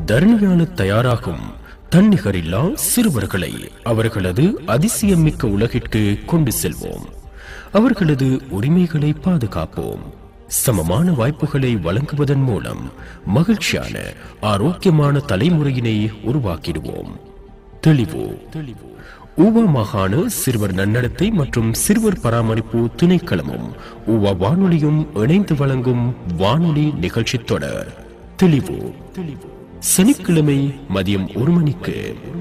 தரணியால தயாராகும் தன்னிகரில்லா சிறுவர்களை அவர்களது அதிசயமிக்க உலகிற்கு கொண்டு செல்வோம் அவர்களது உரிமைகளை பாதுகாப்போம் சமமான வாய்ப்புகளை வழங்குவதன் மூலம் மகிழ்ச்சியான ஆரோக்கியமான தலைமுறையினை உருவாக்கிடுவோம் தெளிவு தெளிவு ஊவா மாகாண சிறுவர் நன்னடத்தை மற்றும் சிறுவர் பராமரிப்பு திணைக்களமும் ஊவா வானொலியும் இணைந்து வழங்கும் வானொலி நிகழ்ச்சி தொடர் தெளிவு தெளிவு சனிக்கிழமை மதியம் ஒரு மணிக்கு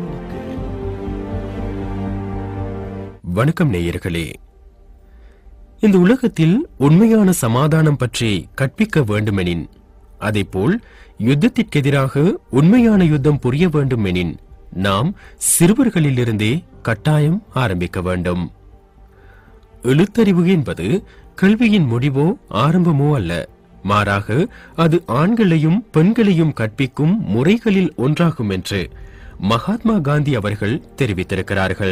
வணக்கம் நேயர்களே இந்த உலகத்தில் உண்மையான சமாதானம் பற்றி கற்பிக்க வேண்டுமெனின் அதேபோல் யுத்தத்திற்கெதிராக உண்மையான யுத்தம் புரிய வேண்டுமெனின் நாம் சிறுவர்களிலிருந்தே கட்டாயம் ஆரம்பிக்க வேண்டும் எழுத்தறிவு என்பது கல்வியின் முடிவோ ஆரம்பமோ அல்ல மாறாக அது ஆண்களையும் பெண்களையும் கற்பிக்கும் முறைகளில் ஒன்றாகும் என்று மகாத்மா காந்தி அவர்கள் தெரிவித்திருக்கிறார்கள்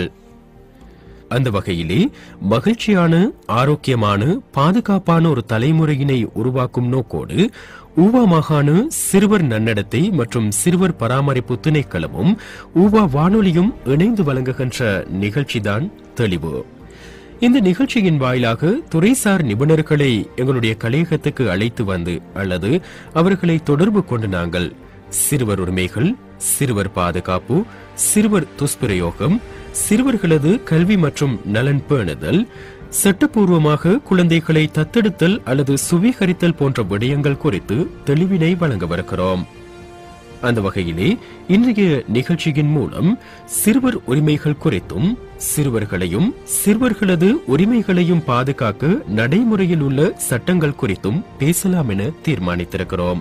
அந்த வகையிலே மகிழ்ச்சியான ஆரோக்கியமான பாதுகாப்பான ஒரு தலைமுறையினை உருவாக்கும் நோக்கோடு ஊவா மாகாண சிறுவர் நன்னடத்தை மற்றும் சிறுவர் பராமரிப்பு திணைக்களமும் ஊவா வானொலியும் இணைந்து வழங்குகின்ற நிகழ்ச்சிதான் தெளிவு இந்த நிகழ்ச்சியின் வாயிலாக துறைசார் நிபுணர்களை எங்களுடைய கலையகத்துக்கு அழைத்து வந்து அல்லது அவர்களை தொடர்பு கொண்டு நாங்கள் சிறுவர் உரிமைகள் சிறுவர் பாதுகாப்பு சிறுவர் துஷ்பிரயோகம் சிறுவர்களது கல்வி மற்றும் நலன் பேணுதல் சட்டப்பூர்வமாக குழந்தைகளை தத்தெடுத்தல் அல்லது சுவீகரித்தல் போன்ற விடயங்கள் குறித்து தெளிவினை வழங்கவிருக்கிறோம் அந்த வகையிலே இன்றைய நிகழ்ச்சியின் மூலம் சிறுவர் உரிமைகள் குறித்தும் சிறுவர்களையும் சிறுவர்களது உரிமைகளையும் பாதுகாக்க நடைமுறையில் உள்ள சட்டங்கள் குறித்தும் பேசலாம் என தீர்மானித்திருக்கிறோம்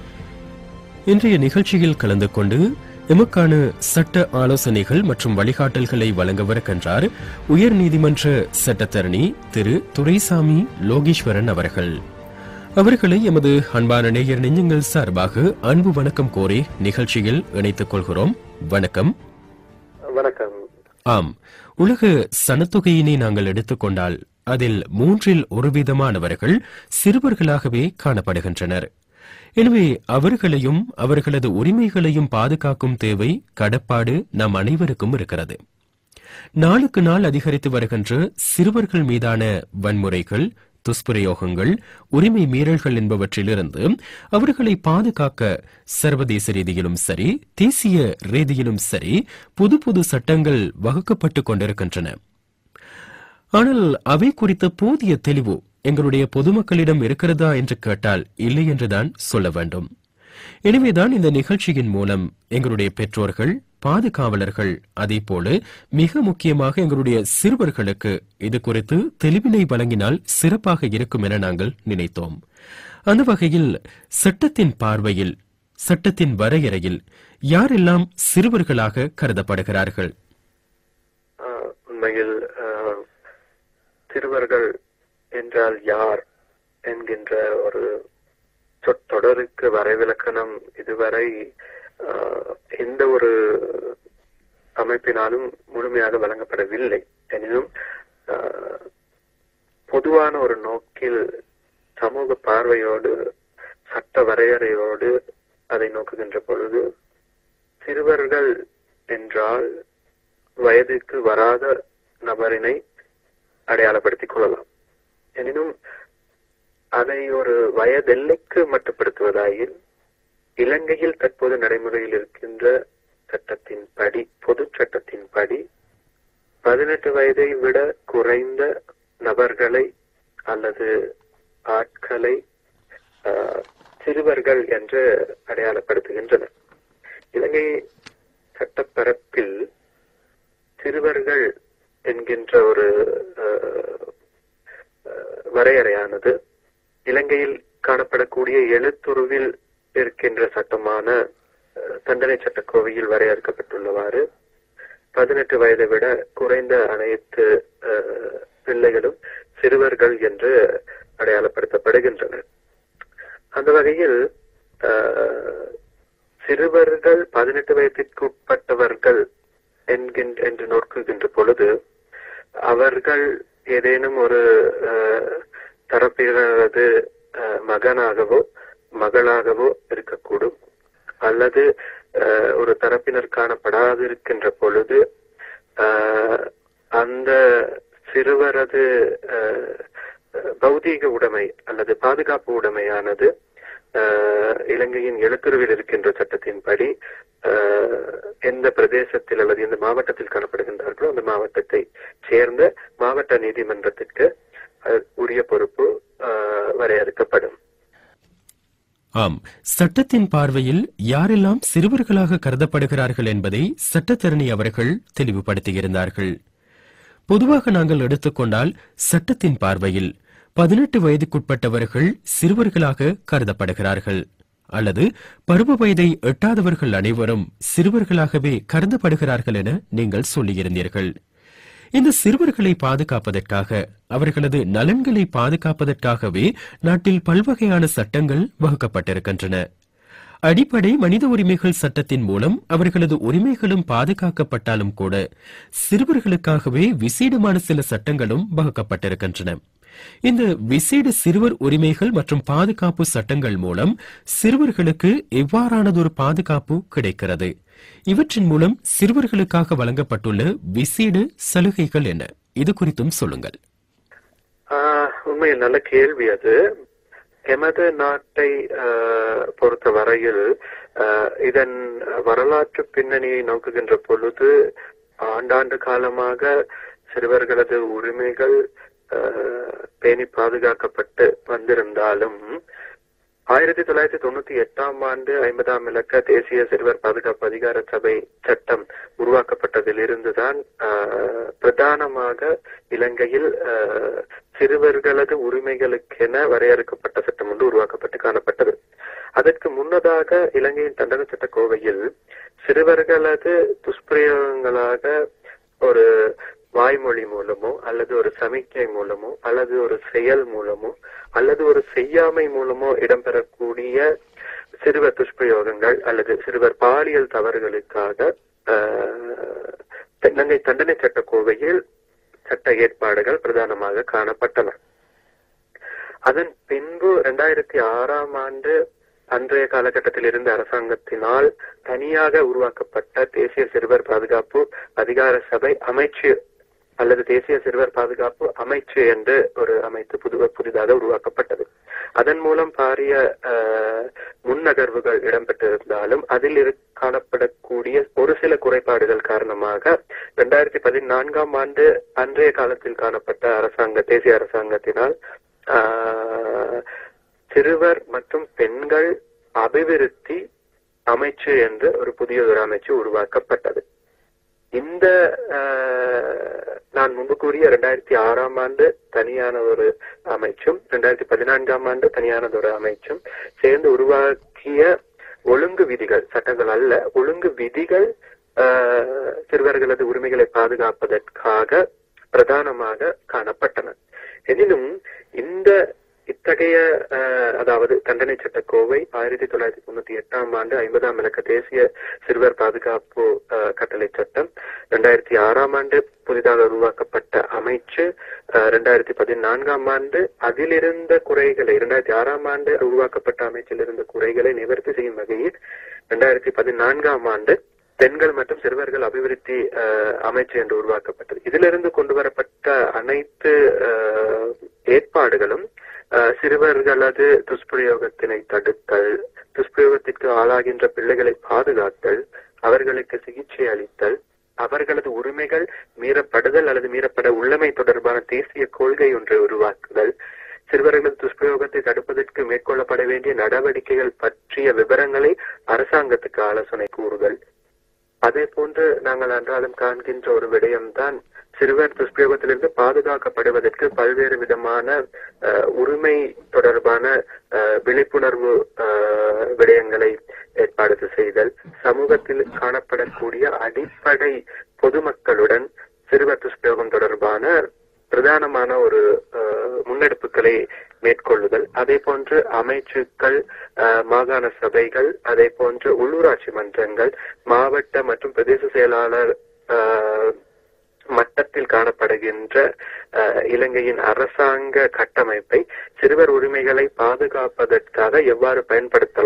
இன்றைய நிகழ்ச்சியில் கலந்து கொண்டு எமக்கான சட்ட ஆலோசனைகள் மற்றும் வழிகாட்டல்களை வழங்கவிருக்கின்றார் உயர் நீதிமன்ற சட்டத்தரணி திரு துரைசாமி லோகேஸ்வரன் அவர்கள் அவர்களை எமது அன்பான நேயர் நெஞ்சங்கள் சார்பாக அன்பு வணக்கம் கோரி நிகழ்ச்சியில் இணைத்துக் கொள்கிறோம் வணக்கம் வணக்கம் ஆம் உலக சனத்தொகையினை நாங்கள் எடுத்துக்கொண்டால் அதில் மூன்றில் ஒரு விதமானவர்கள் சிறுவர்களாகவே காணப்படுகின்றனர் எனவே அவர்களையும் அவர்களது உரிமைகளையும் பாதுகாக்கும் தேவை கடப்பாடு நம் அனைவருக்கும் இருக்கிறது நாளுக்கு நாள் அதிகரித்து வருகின்ற சிறுவர்கள் மீதான வன்முறைகள் துஷ்பிரயோகங்கள் உரிமை மீறல்கள் என்பவற்றிலிருந்து அவர்களை பாதுகாக்க சர்வதேச ரீதியிலும் சரி தேசிய ரீதியிலும் சரி புது புது சட்டங்கள் வகுக்கப்பட்டுக் கொண்டிருக்கின்றன ஆனால் அவை குறித்த போதிய தெளிவு எங்களுடைய பொதுமக்களிடம் இருக்கிறதா என்று கேட்டால் இல்லை என்றுதான் சொல்ல வேண்டும் எனவேதான் இந்த நிகழ்ச்சியின் மூலம் எங்களுடைய பெற்றோர்கள் பாதுகாவலர்கள் அதே போல மிக முக்கியமாக எங்களுடைய சிறுவர்களுக்கு இது குறித்து தெளிவினை வழங்கினால் சிறப்பாக இருக்கும் என நாங்கள் நினைத்தோம் அந்த வகையில் சட்டத்தின் பார்வையில் சட்டத்தின் வரையறையில் யாரெல்லாம் சிறுவர்களாக கருதப்படுகிறார்கள் ஆஹ், உண்மையில் ஆஹ், சிறுவர்கள் என்றால் யார் என்கின்ற ஒரு சொற்றொடருக்கு வரைவிலக்கணம் இதுவரை ஆஹ், எந்த ஒரு அமைப்பினாலும் முழுமையாக வழங்கப்படவில்லை எனினும் ஆஹ், பொதுவான ஒரு நோக்கில் சமூக பார்வையோடு சட்ட வரையறையோடு அதை நோக்குகின்ற பொழுது சிறுவர்கள் என்றால் வயதுக்கு வராத நபரினை அடையாளப்படுத்திக் கொள்ளலாம் எனினும் அதை ஒரு வயதெல்லைக்கு மட்டுப்படுத்துவதாயில் இலங்கையில் தற்போது நடைமுறையில் இருக்கின்ற சட்டத்தின் படி பொது சட்டத்தின் படி பதினெட்டு வயதை விட குறைந்த நபர்களை அல்லது ஆட்களை ஆஹ், சிறுவர்கள் என்று அடையாளப்படுத்துகின்றனர் இலங்கை சட்டப்பரப்பில் சிறுவர்கள் என்கின்ற ஒரு ஆஹ், ஆஹ், வரையறையானது இலங்கையில் காணப்படக்கூடிய எழுத்துருவில் இருக்கின்ற சட்டமான ஆஹ், தண்டனை சட்டக்கோவையில் வரையறுக்கப்பட்டுள்ளவாறு பதினெட்டு வயதை விட குறைந்த அனைத்து ஆஹ், பிள்ளைகளும் சிறுவர்கள் என்று அடையாளப்படுத்தப்படுகின்றனர் அந்த வகையில் ஆஹ், சிறுவர்கள் பதினெட்டு வயதிற்கு உட்பட்டவர்கள் என்கின்ற என்று நோக்குகின்ற பொழுது அவர்கள் ஏதேனும் ஒரு ஆஹ், தரப்பினரது ஆஹ், மகனாகவோ மகளாகவோ இருக்கக்கூடும் அல்லது அஹ், ஒரு தரப்பினர் காணப்படாதிருக்கின்ற பொழுது அஹ், அந்த சிறுவரது அஹ், பௌதீக உடைமை அல்லது பாதுகாப்பு உடைமையானது அஹ், இலங்கையின் எழுத்துருவில் இருக்கின்ற சட்டத்தின்படி அஹ், எந்த பிரதேசத்தில் அல்லது எந்த மாவட்டத்தில் காணப்படுகின்றார்களோ அந்த மாவட்டத்தை சேர்ந்த மாவட்ட நீதிமன்றத்திற்கு அஹ், உரிய பொறுப்பு அஹ், வரையறுக்கப்படும் ஆம் சட்டத்தின் பார்வையில் யாரெல்லாம் சிறுவர்களாக கருதப்படுகிறார்கள் என்பதை சட்டத்தரணி அவர்கள் தெளிவுபடுத்தியிருந்தார்கள் பொதுவாக நாங்கள் எடுத்துக்கொண்டால் சட்டத்தின் பார்வையில் பதினெட்டு வயதுக்குட்பட்டவர்கள் சிறுவர்களாக கருதப்படுகிறார்கள் அல்லது பருவ வயதை எட்டாதவர்கள் அனைவரும் சிறுவர்களாகவே கருதப்படுகிறார்கள் என நீங்கள் சொல்லியிருந்தீர்கள் இந்த சிறுவர்களை பாதுகாப்பதற்காக அவர்களது நலன்களை பாதுகாப்பதற்காகவே நாட்டில் பல்வகையான சட்டங்கள் வகுக்கப்பட்டிருக்கின்றன அடிப்படை மனித உரிமைகள் சட்டத்தின் மூலம் அவர்களது உரிமைகளும் பாதுகாக்கப்பட்டாலும் கூட சிறுவர்களுக்காகவே விசேடமான சில சட்டங்களும் வகுக்கப்பட்டிருக்கின்றன இந்த விசேட சிறுவர் உரிமைகள் மற்றும் பாதுகாப்பு சட்டங்கள் மூலம் சிறுவர்களுக்கு எவ்வாறானதொரு பாதுகாப்பு கிடைக்கிறது இவற்றின் மூலம் சிறுவர்களுக்காக வழங்கப்பட்டுள்ள விசேட சலுகைகள் என்ன இது குறித்தும் சொல்லுங்கள் ஆஹ், உண்மையில் நல்ல கேள்வி அது எமது நாட்டை ஆஹ், பொறுத்த வரையில் ஆஹ், இதன் வரலாற்று பின்னணியை நோக்குகின்ற பொழுது ஆண்டாண்டு காலமாக சிறுவர்களது உரிமைகள் ஆஹ், பேணி பாதுகாக்கப்பட்டு வந்திருந்தாலும் ஆயிரத்தி தொள்ளாயிரத்தி தொண்ணூத்தி எட்டாம் ஆண்டு ஐம்பதாம் இலக்க தேசிய சிறுவர் பாதுகாப்பு அதிகார சபை சட்டம் உருவாக்கப்பட்டதில் இருந்துதான் ஆஹ், பிரதானமாக இலங்கையில் ஆஹ், சிறுவர்களது உரிமைகளுக்கென வரையறுக்கப்பட்ட சட்டம் ஒன்று உருவாக்கப்பட்டு காணப்பட்டது அதற்கு முன்னதாக இலங்கையின் தண்டனை சட்ட கோவையில் சிறுவர்களது துஷ்பிரயோகங்களாக ஒரு வாய்மொழி மூலமோ அல்லது ஒரு சமிக்கை மூலமோ அல்லது ஒரு செயல் மூலமோ அல்லது ஒரு செய்யாமை மூலமோ இடம்பெறக்கூடிய சிறுவர் துஷ்பிரயோகங்கள் அல்லது சிறுவர் பாலியல் தவறுகளுக்காக ஆஹ், இலங்கை தண்டனை சட்ட கோவையில் சட்ட ஏற்பாடுகள் பிரதானமாக காணப்பட்டன அதன் பின்பு இரண்டாயிரத்தி ஆறாம் ஆண்டு அன்றைய காலகட்டத்தில் இருந்த அரசாங்கத்தினால் தனியாக உருவாக்கப்பட்ட தேசிய சிறுவர் பாதுகாப்பு அதிகார சபை அமைச்சு அல்லது தேசிய சிறுவர் பாதுகாப்பு அமைச்சு என்று ஒரு அமைத்து புது புதிதாக உருவாக்கப்பட்டது அதன் மூலம் பாரிய அஹ், முன்னகர்வுகள் இடம்பெற்றிருந்தாலும் அதில் இரு காணப்படக்கூடிய ஒரு சில குறைபாடுகள் காரணமாக இரண்டாயிரத்தி பதினான்காம் ஆண்டு அன்றைய காலத்தில் காணப்பட்ட அரசாங்க தேசிய அரசாங்கத்தினால் ஆஹ், சிறுவர் மற்றும் பெண்கள் அபிவிருத்தி அமைச்சு என்று ஒரு புதிய ஒரு அமைச்சு உருவாக்கப்பட்டது இந்த ஆஹ், நான் முன்பு கூறிய இரண்டாயிரத்தி ஆறாம் ஆண்டு தனியான ஒரு அமைச்சும் இரண்டாயிரத்தி பதினான்காம் ஆண்டு தனியானது ஒரு அமைச்சும் சேர்ந்து உருவாக்கிய ஒழுங்கு விதிகள் சட்டங்கள் அல்ல ஒழுங்கு விதிகள் ஆஹ், சிறுவர்களது உரிமைகளை பாதுகாப்பதற்காக பிரதானமாக காணப்பட்டன எனினும் இந்த இத்தகைய அஹ், அதாவது தண்டனை சட்ட கோவை ஆயிரத்தி தொள்ளாயிரத்தி தொண்ணூத்தி எட்டாம் ஆண்டு ஐம்பதாம் இலக்க தேசிய சிறுவர் பாதுகாப்பு அஹ், கட்டளை சட்டம் இரண்டாயிரத்தி ஆறாம் ஆண்டு புதிதாக உருவாக்கப்பட்ட அமைச்சு அஹ், இரண்டாயிரத்தி பதினான்காம் ஆண்டு அதிலிருந்த குறைகளை இரண்டாயிரத்தி ஆறாம் ஆண்டு உருவாக்கப்பட்ட அமைச்சில் இருந்த குறைகளை நிவர்த்தி செய்யும் வகையில் இரண்டாயிரத்தி பதினான்காம் ஆண்டு பெண்கள் மற்றும் சிறுவர்கள் அபிவிருத்தி அஹ், அமைச்சு என்று உருவாக்கப்பட்டது இதிலிருந்து கொண்டு வரப்பட்ட அனைத்து அஹ், ஏற்பாடுகளும் அஹ், சிறுவர்களது துஷ்பிரயோகத்தினை தடுத்தல் துஷ்பிரயோகத்திற்கு ஆளாகின்ற பிள்ளைகளை பாதுகாத்தல் அவர்களுக்கு சிகிச்சை அளித்தல் அவர்களது உரிமைகள் மீறப்படுதல் அல்லது மீறப்பட உள்ளமை தொடர்பான தேசிய கொள்கை ஒன்றை உருவாக்குதல் சிறுவர்களது துஷ்பிரயோகத்தை தடுப்பதற்கு மேற்கொள்ளப்பட வேண்டிய நடவடிக்கைகள் பற்றிய விவரங்களை அரசாங்கத்துக்கு ஆலோசனை கூறுதல் அதே போன்று நாங்கள் அன்றாடம் காண்கின்ற ஒரு விடயம்தான் சிறுவர் துஷ்பிரயோகத்திலிருந்து பாதுகாக்கப்படுவதற்கு பல்வேறு விதமான அஹ், உரிமை தொடர்பான அஹ், விழிப்புணர்வு அஹ், விடயங்களை ஏற்பாடு செய்தல் சமூகத்தில் காணப்படக்கூடிய அடிப்படை பொதுமக்களுடன் சிறுவர் துஷ்பிரயோகம் தொடர்பான பிரதானமான ஒரு அஹ், முன்னெடுப்புகளை மேற்கொள்ளுதல் அதே போன்று அமைச்சுக்கள் அஹ், மாகாண சபைகள் அதே போன்று உள்ளூராட்சி மன்றங்கள் மாவட்ட மற்றும் பிரதேச செயலாளர் அஹ், மட்டத்தில் காணப்படுகின்ற அஹ், இலங்கையின் அரசாங்க கட்டமைப்பை சிறுவர் உரிமைகளை பாதுகாப்பதற்காக எவ்வாறு பயன்படுத்தலாம்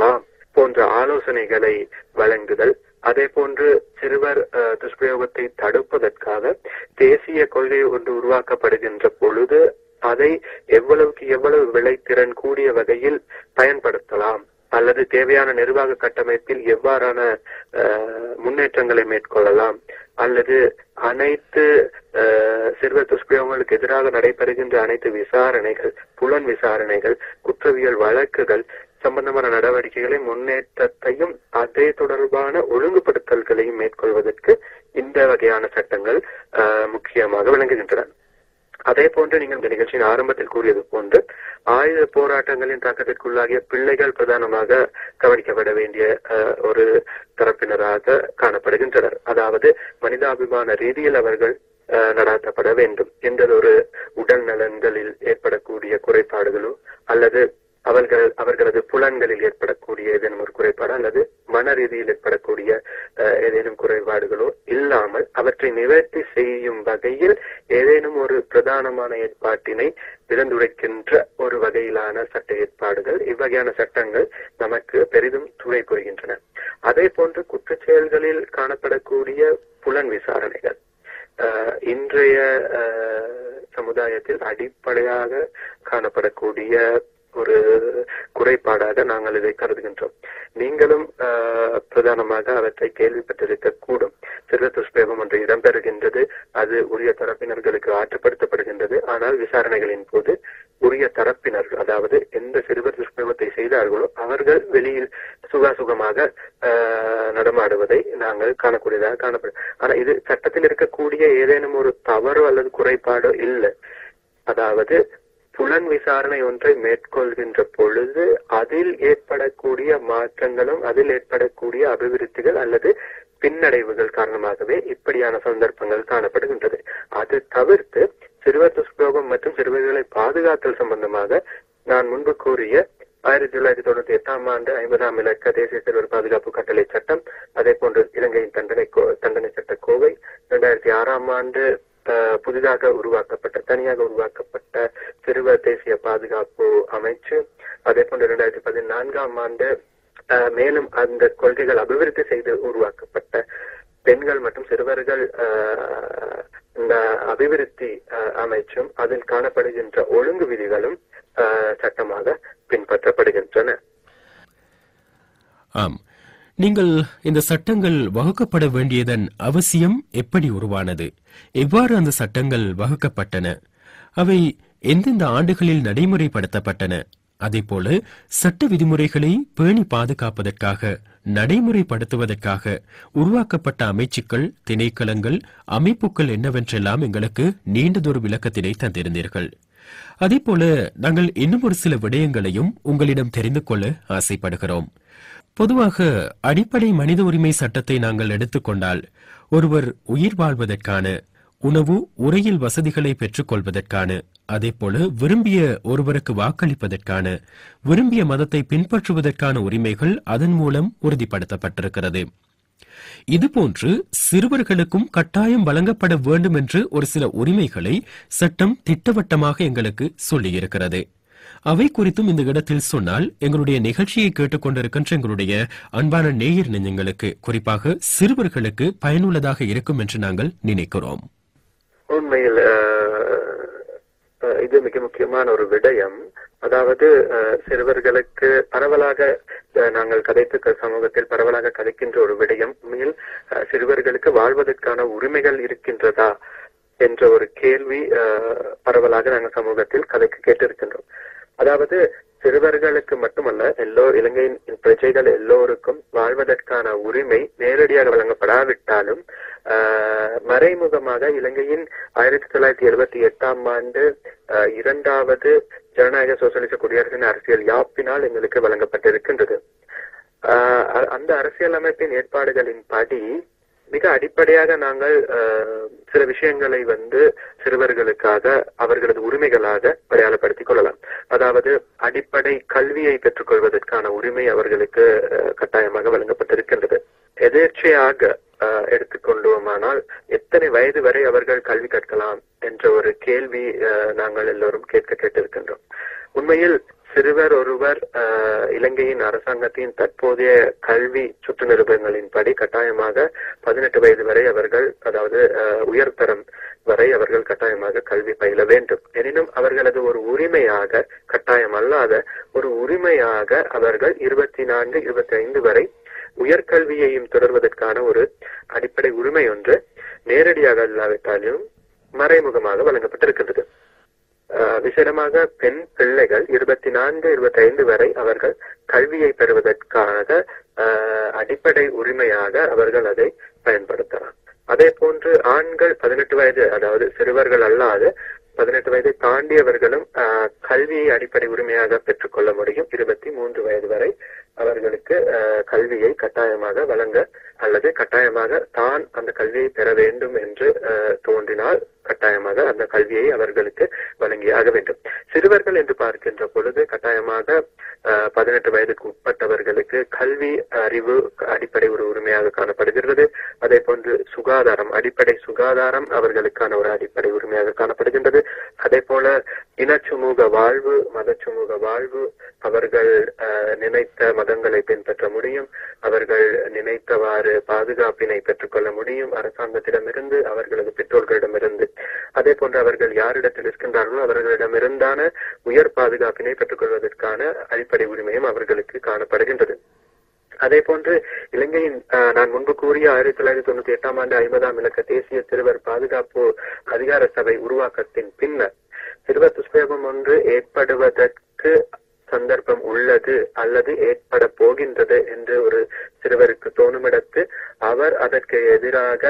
போன்ற ஆலோசனைகளை வழங்குதல் அதே போன்று சிறுவர் அஹ், துஷ்பிரயோகத்தை தடுப்பதற்காக தேசிய கொள்கை ஒன்று உருவாக்கப்படுகின்ற பொழுது அதை எவ்வளவுக்கு எவ்வளவு விளைத்திறன் கூடிய வகையில் பயன்படுத்தலாம் அல்லது தேவையான நிர்வாக கட்டமைப்பில் எவ்வாறான அஹ், முன்னேற்றங்களை மேற்கொள்ளலாம் அல்லது அனைத்து அஹ், சிறுவர் துஷ்பிரயோகங்களுக்கு எதிராக நடைபெறுகின்ற அனைத்து விசாரணைகள் புலன் விசாரணைகள் குற்றவியல் வழக்குகள் சம்பந்தமான நடவடிக்கைகளை முன்னேற்றத்தையும் அதே தொடர்பான ஒழுங்குபடுத்தல்களையும் மேற்கொள்வதற்கு இந்த வகையான சட்டங்கள் அஹ், முக்கியமாக விளங்குகின்றன அதே போன்று நீங்கள் இந்த நிகழ்ச்சியின் ஆரம்பத்தில் கூறியது போன்று ஆயுத போராட்டங்களின் தாக்கத்திற்குள்ளாகிய பிள்ளைகள் பிரதானமாக கவனிக்கப்பட வேண்டிய அஹ், ஒரு தரப்பினராக காணப்படுகின்றனர் அதாவது மனிதாபிமான ரீதியில் அவர்கள் அஹ், நடாத்தப்பட வேண்டும் என்ற ஒரு உடல் நலன்களில் ஏற்படக்கூடிய குறைபாடுகளோ அல்லது அவர்கள் அவர்களது புலன்களில் ஏற்படக்கூடிய ஏதேனும் ஒரு குறைபாடு அல்லது மன ரீதியில் ஏற்படக்கூடிய அஹ், ஏதேனும் குறைபாடுகளோ இல்லாமல் அவற்றை நிவர்த்தி செய்யும் வகையில் ஏதேனும் ஒரு பிரதானமான ஏற்பாட்டினை விதந்துரைக்கின்ற ஒரு வகையிலான சட்ட ஏற்பாடுகள் இவ்வகையான சட்டங்கள் நமக்கு பெரிதும் துணை புரிகின்றன அதே போன்று குற்றச் செயல்களில் காணப்படக்கூடிய புலன் விசாரணைகள் அஹ், இன்றைய அஹ், சமுதாயத்தில் அடிப்படையாக காணப்படக்கூடிய ஒரு குறைபாடாக நாங்கள் இதை கருதுகின்றோம் நீங்களும் அஹ், பிரதானமாக அவற்றை கேள்விப்பட்டிருக்க கூடும் சிறுவர் துஷ்பிரயோகம் ஒன்று இடம்பெறுகின்றது அது உரிய தரப்பினர்களுக்கு ஆற்றுப்படுத்தப்படுகின்றது ஆனால் விசாரணைகளின் போது உரிய தரப்பினர்கள் அதாவது எந்த சிறுவர் துஷ்பிரயோகத்தை செய்தார்களோ அவர்கள் வெளியில் சுகாசுகமாக அஹ், நடமாடுவதை நாங்கள் காணக்கூடியதாக காணப்படும் ஆனா இது சட்டத்தில் இருக்கக்கூடிய ஏதேனும் ஒரு தவறோ அல்லது குறைபாடோ இல்லை அதாவது புலன் விசாரணை ஒன்றை மேற்கொள்கின்ற பொழுது அதில் ஏற்படக்கூடிய மாற்றங்களும் அதில் ஏற்படக்கூடிய அபிவிருத்திகள் அல்லது பின்னடைவுகள் காரணமாகவே இப்படியான சந்தர்ப்பங்கள் காணப்படுகின்றது அது தவிர்த்து சிறுவர் துஷ்பிரயோகம் மற்றும் சிறுவர்களை பாதுகாத்தல் சம்பந்தமாக நான் முன்பு கூறிய ஆயிரத்தி தொள்ளாயிரத்தி தொண்ணூத்தி எட்டாம் ஆண்டு ஐம்பதாம் இலக்க தேசிய சிறுவர் பாதுகாப்பு கட்டளை சட்டம் அதே போன்று இலங்கையின் தண்டனை கோ- தண்டனை சட்ட கோவை இரண்டாயிரத்தி ஆறாம் ஆண்டு அஹ், புதிதாக உருவாக்கப்பட்ட தனியாக உருவாக்கப்பட்ட சிறுவர் தேசிய பாதுகாப்பு அமைச்சு அதே போன்று இரண்டாயிரத்தி பதினான்காம் ஆண்டு அஹ், மேலும் அந்த கொள்கைகள் அபிவிருத்தி செய்து உருவாக்கப்பட்ட பெண்கள் மற்றும் சிறுவர்கள் அஹ், இந்த அபிவிருத்தி அஹ், அமைச்சும் அதில் காணப்படுகின்ற ஒழுங்கு விதிகளும் அஹ், சட்டமாக பின்பற்றப்படுகின்றன ஆம் நீங்கள் இந்த சட்டங்கள் வகுக்கப்பட வேண்டியதன் அவசியம் எப்படி உருவானது எவ்வாறு அந்த சட்டங்கள் வகுக்கப்பட்டன அவை எந்தெந்த ஆண்டுகளில் நடைமுறைப்படுத்தப்பட்டன அதேபோல சட்ட விதிமுறைகளை பேணி பாதுகாப்பதற்காக நடைமுறைப்படுத்துவதற்காக உருவாக்கப்பட்ட அமைச்சுக்கள் திணைக்களங்கள் அமைப்புகள் என்னவென்றெல்லாம் எங்களுக்கு நீண்டதொரு விளக்கத்தினை தந்திருந்தீர்கள் அதேபோல நாங்கள் இன்னும் ஒரு சில விடயங்களையும் உங்களிடம் தெரிந்து கொள்ள ஆசைப்படுகிறோம் பொதுவாக அடிப்படை மனித உரிமை சட்டத்தை நாங்கள் எடுத்துக்கொண்டால் ஒருவர் உயிர் வாழ்வதற்கான உணவு உரையில் வசதிகளை பெற்றுக்கொள்வதற்கான அதேபோல விரும்பிய ஒருவருக்கு வாக்களிப்பதற்கான விரும்பிய மதத்தை பின்பற்றுவதற்கான உரிமைகள் அதன் மூலம் உறுதிப்படுத்தப்பட்டிருக்கிறது இதுபோன்று சிறுவர்களுக்கும் கட்டாயம் வழங்கப்பட வேண்டும் என்று ஒரு சில உரிமைகளை சட்டம் திட்டவட்டமாக எங்களுக்கு சொல்லியிருக்கிறது அவை குறித்தும் இந்த இடத்தில் சொன்னால் எங்களுடைய நிகழ்ச்சியை கேட்டுக்கொண்டிருக்கின்ற எங்களுடைய அன்பான நேயர் நெஞ்சங்களுக்கு குறிப்பாக சிறுவர்களுக்கு பயனுள்ளதாக இருக்கும் என்று நாங்கள் நினைக்கிறோம் உண்மையில் அஹ், அஹ், இது மிக முக்கியமான ஒரு விடயம் அதாவது அஹ், சிறுவர்களுக்கு பரவலாக அஹ், நாங்கள் கதைத்து சமூகத்தில் பரவலாக கதைக்கின்ற ஒரு விடயம் உண்மையில் அஹ், சிறுவர்களுக்கு வாழ்வதற்கான உரிமைகள் இருக்கின்றதா என்ற ஒரு கேள்வி அஹ், பரவலாக நாங்கள் சமூகத்தில் கதைக்கு கேட்டிருக்கின்றோம் அதாவது சிறுவர்களுக்கு மட்டுமல்ல எல்லோ இலங்கையின் பிரஜைகள் எல்லோருக்கும் வாழ்வதற்கான உரிமை நேரடியாக வழங்கப்படாவிட்டாலும் ஆஹ், மறைமுகமாக இலங்கையின் ஆயிரத்தி தொள்ளாயிரத்தி எழுபத்தி எட்டாம் ஆண்டு ஆஹ், இரண்டாவது ஜனநாயக சோசியலிச குடியரசின் அரசியல் யாப்பினால் எங்களுக்கு வழங்கப்பட்டிருக்கின்றது ஆஹ், அ- அந்த அரசியல் அமைப்பின் ஏற்பாடுகளின் படி மிக அடிப்படையாக நாங்கள் ஆஹ், சில விஷயங்களை வந்து சிறுவர்களுக்காக அவர்களது உரிமைகளாக அடையாளப்படுத்திக் கொள்ளலாம் அதாவது அடிப்படை கல்வியை பெற்றுக்கொள்வதற்கான உரிமை அவர்களுக்கு ஆஹ், கட்டாயமாக வழங்கப்பட்டிருக்கின்றது எதேர்ச்சையாக ஆஹ், எடுத்துக்கொண்டோமானால் எத்தனை வயது வரை அவர்கள் கல்வி கற்கலாம் என்ற ஒரு கேள்வி ஆஹ், நாங்கள் எல்லோரும் கேட்க கேட்டிருக்கின்றோம் உண்மையில் சிறுவர் ஒருவர் அஹ், இலங்கையின் அரசாங்கத்தின் தற்போதைய கல்வி சுற்று நிருபங்களின்படி கட்டாயமாக பதினெட்டு வயது வரை அவர்கள் அதாவது அஹ், உயர்தரம் வரை அவர்கள் கட்டாயமாக கல்வி பயில வேண்டும் எனினும் அவர்களது ஒரு உரிமையாக கட்டாயம் அல்லாத ஒரு உரிமையாக அவர்கள் இருபத்தி நான்கு இருபத்தி ஐந்து வரை உயர்கல்வியையும் தொடர்வதற்கான ஒரு அடிப்படை உரிமை ஒன்று நேரடியாக இல்லாவிட்டாலும் மறைமுகமாக வழங்கப்பட்டிருக்கின்றது அஹ் விசேடமாக பெண் பிள்ளைகள் இருபத்தி நான்கு இருபத்தி ஐந்து வரை அவர்கள் கல்வியை பெறுவதற்காக அஹ், அடிப்படை உரிமையாக அவர்கள் அதை பயன்படுத்தலாம் அதே போன்று ஆண்கள் பதினெட்டு வயது அதாவது சிறுவர்கள் அல்லாத பதினெட்டு வயதை தாண்டியவர்களும் அஹ், கல்வியை அடிப்படை உரிமையாக பெற்றுக்கொள்ள முடியும் இருபத்தி மூன்று வயது வரை அவர்களுக்கு அஹ், கல்வியை கட்டாயமாக வழங்க அல்லது கட்டாயமாக தான் அந்த கல்வியை பெற வேண்டும் என்று அஹ், தோன்றினால் கட்டாயமாக அந்த கல்வியை அவர்களுக்கு வழங்கியாக வேண்டும் சிறுவர்கள் என்று பார்க்கின்ற பொழுது கட்டாயமாக அஹ், பதினெட்டு வயதுக்கு உட்பட்டவர்களுக்கு கல்வி அறிவு அடிப்படை ஒரு உரிமையாக காணப்படுகிறது அதே போன்று சுகாதாரம் அடிப்படை சுகாதாரம் அவர்களுக்கான ஒரு அடிப்படை உரிமையாக காணப்படுகின்றது அதே போல இனச்சுமூக வாழ்வு மதச்சுமூக வாழ்வு அவர்கள் அஹ், நினைத்த மதங்களை பின்பற்ற முடியும் அவர்கள் நினைத்தவாறு பாதுகாப்பினை பெற்றுக்கொள்ள முடியும் அரசாங்கத்திடமிருந்து அவர்களது பெற்றோர்களிடமிருந்து அதே போன்று அவர்கள் யாரிடத்தில் இருக்கின்றார்களோ அவர்களிடமிருந்தான உயர் பாதுகாப்பினை பெற்றுக்கொள்வதற்கான அடிப்படை உரிமையும் அவர்களுக்கு காணப்படுகின்றது அதே போன்று இலங்கையின் அஹ், நான் முன்பு கூறிய ஆயிரத்தி தொள்ளாயிரத்தி தொண்ணூத்தி எட்டாம் ஆண்டு ஐம்பதாம் இலக்க தேசிய சிறுவர் பாதுகாப்பு அதிகார சபை உருவாக்கத்தின் பின்னர் சிறுவர் துஷ்பிரயோகம் ஒன்று ஏற்படுவதற்கு சந்தர்ப்பம் உள்ளது அல்லது ஏற்பட போகின்றது என்று ஒரு சிறுவருக்கு தோணுமிடத்து அவர் அதற்கு எதிராக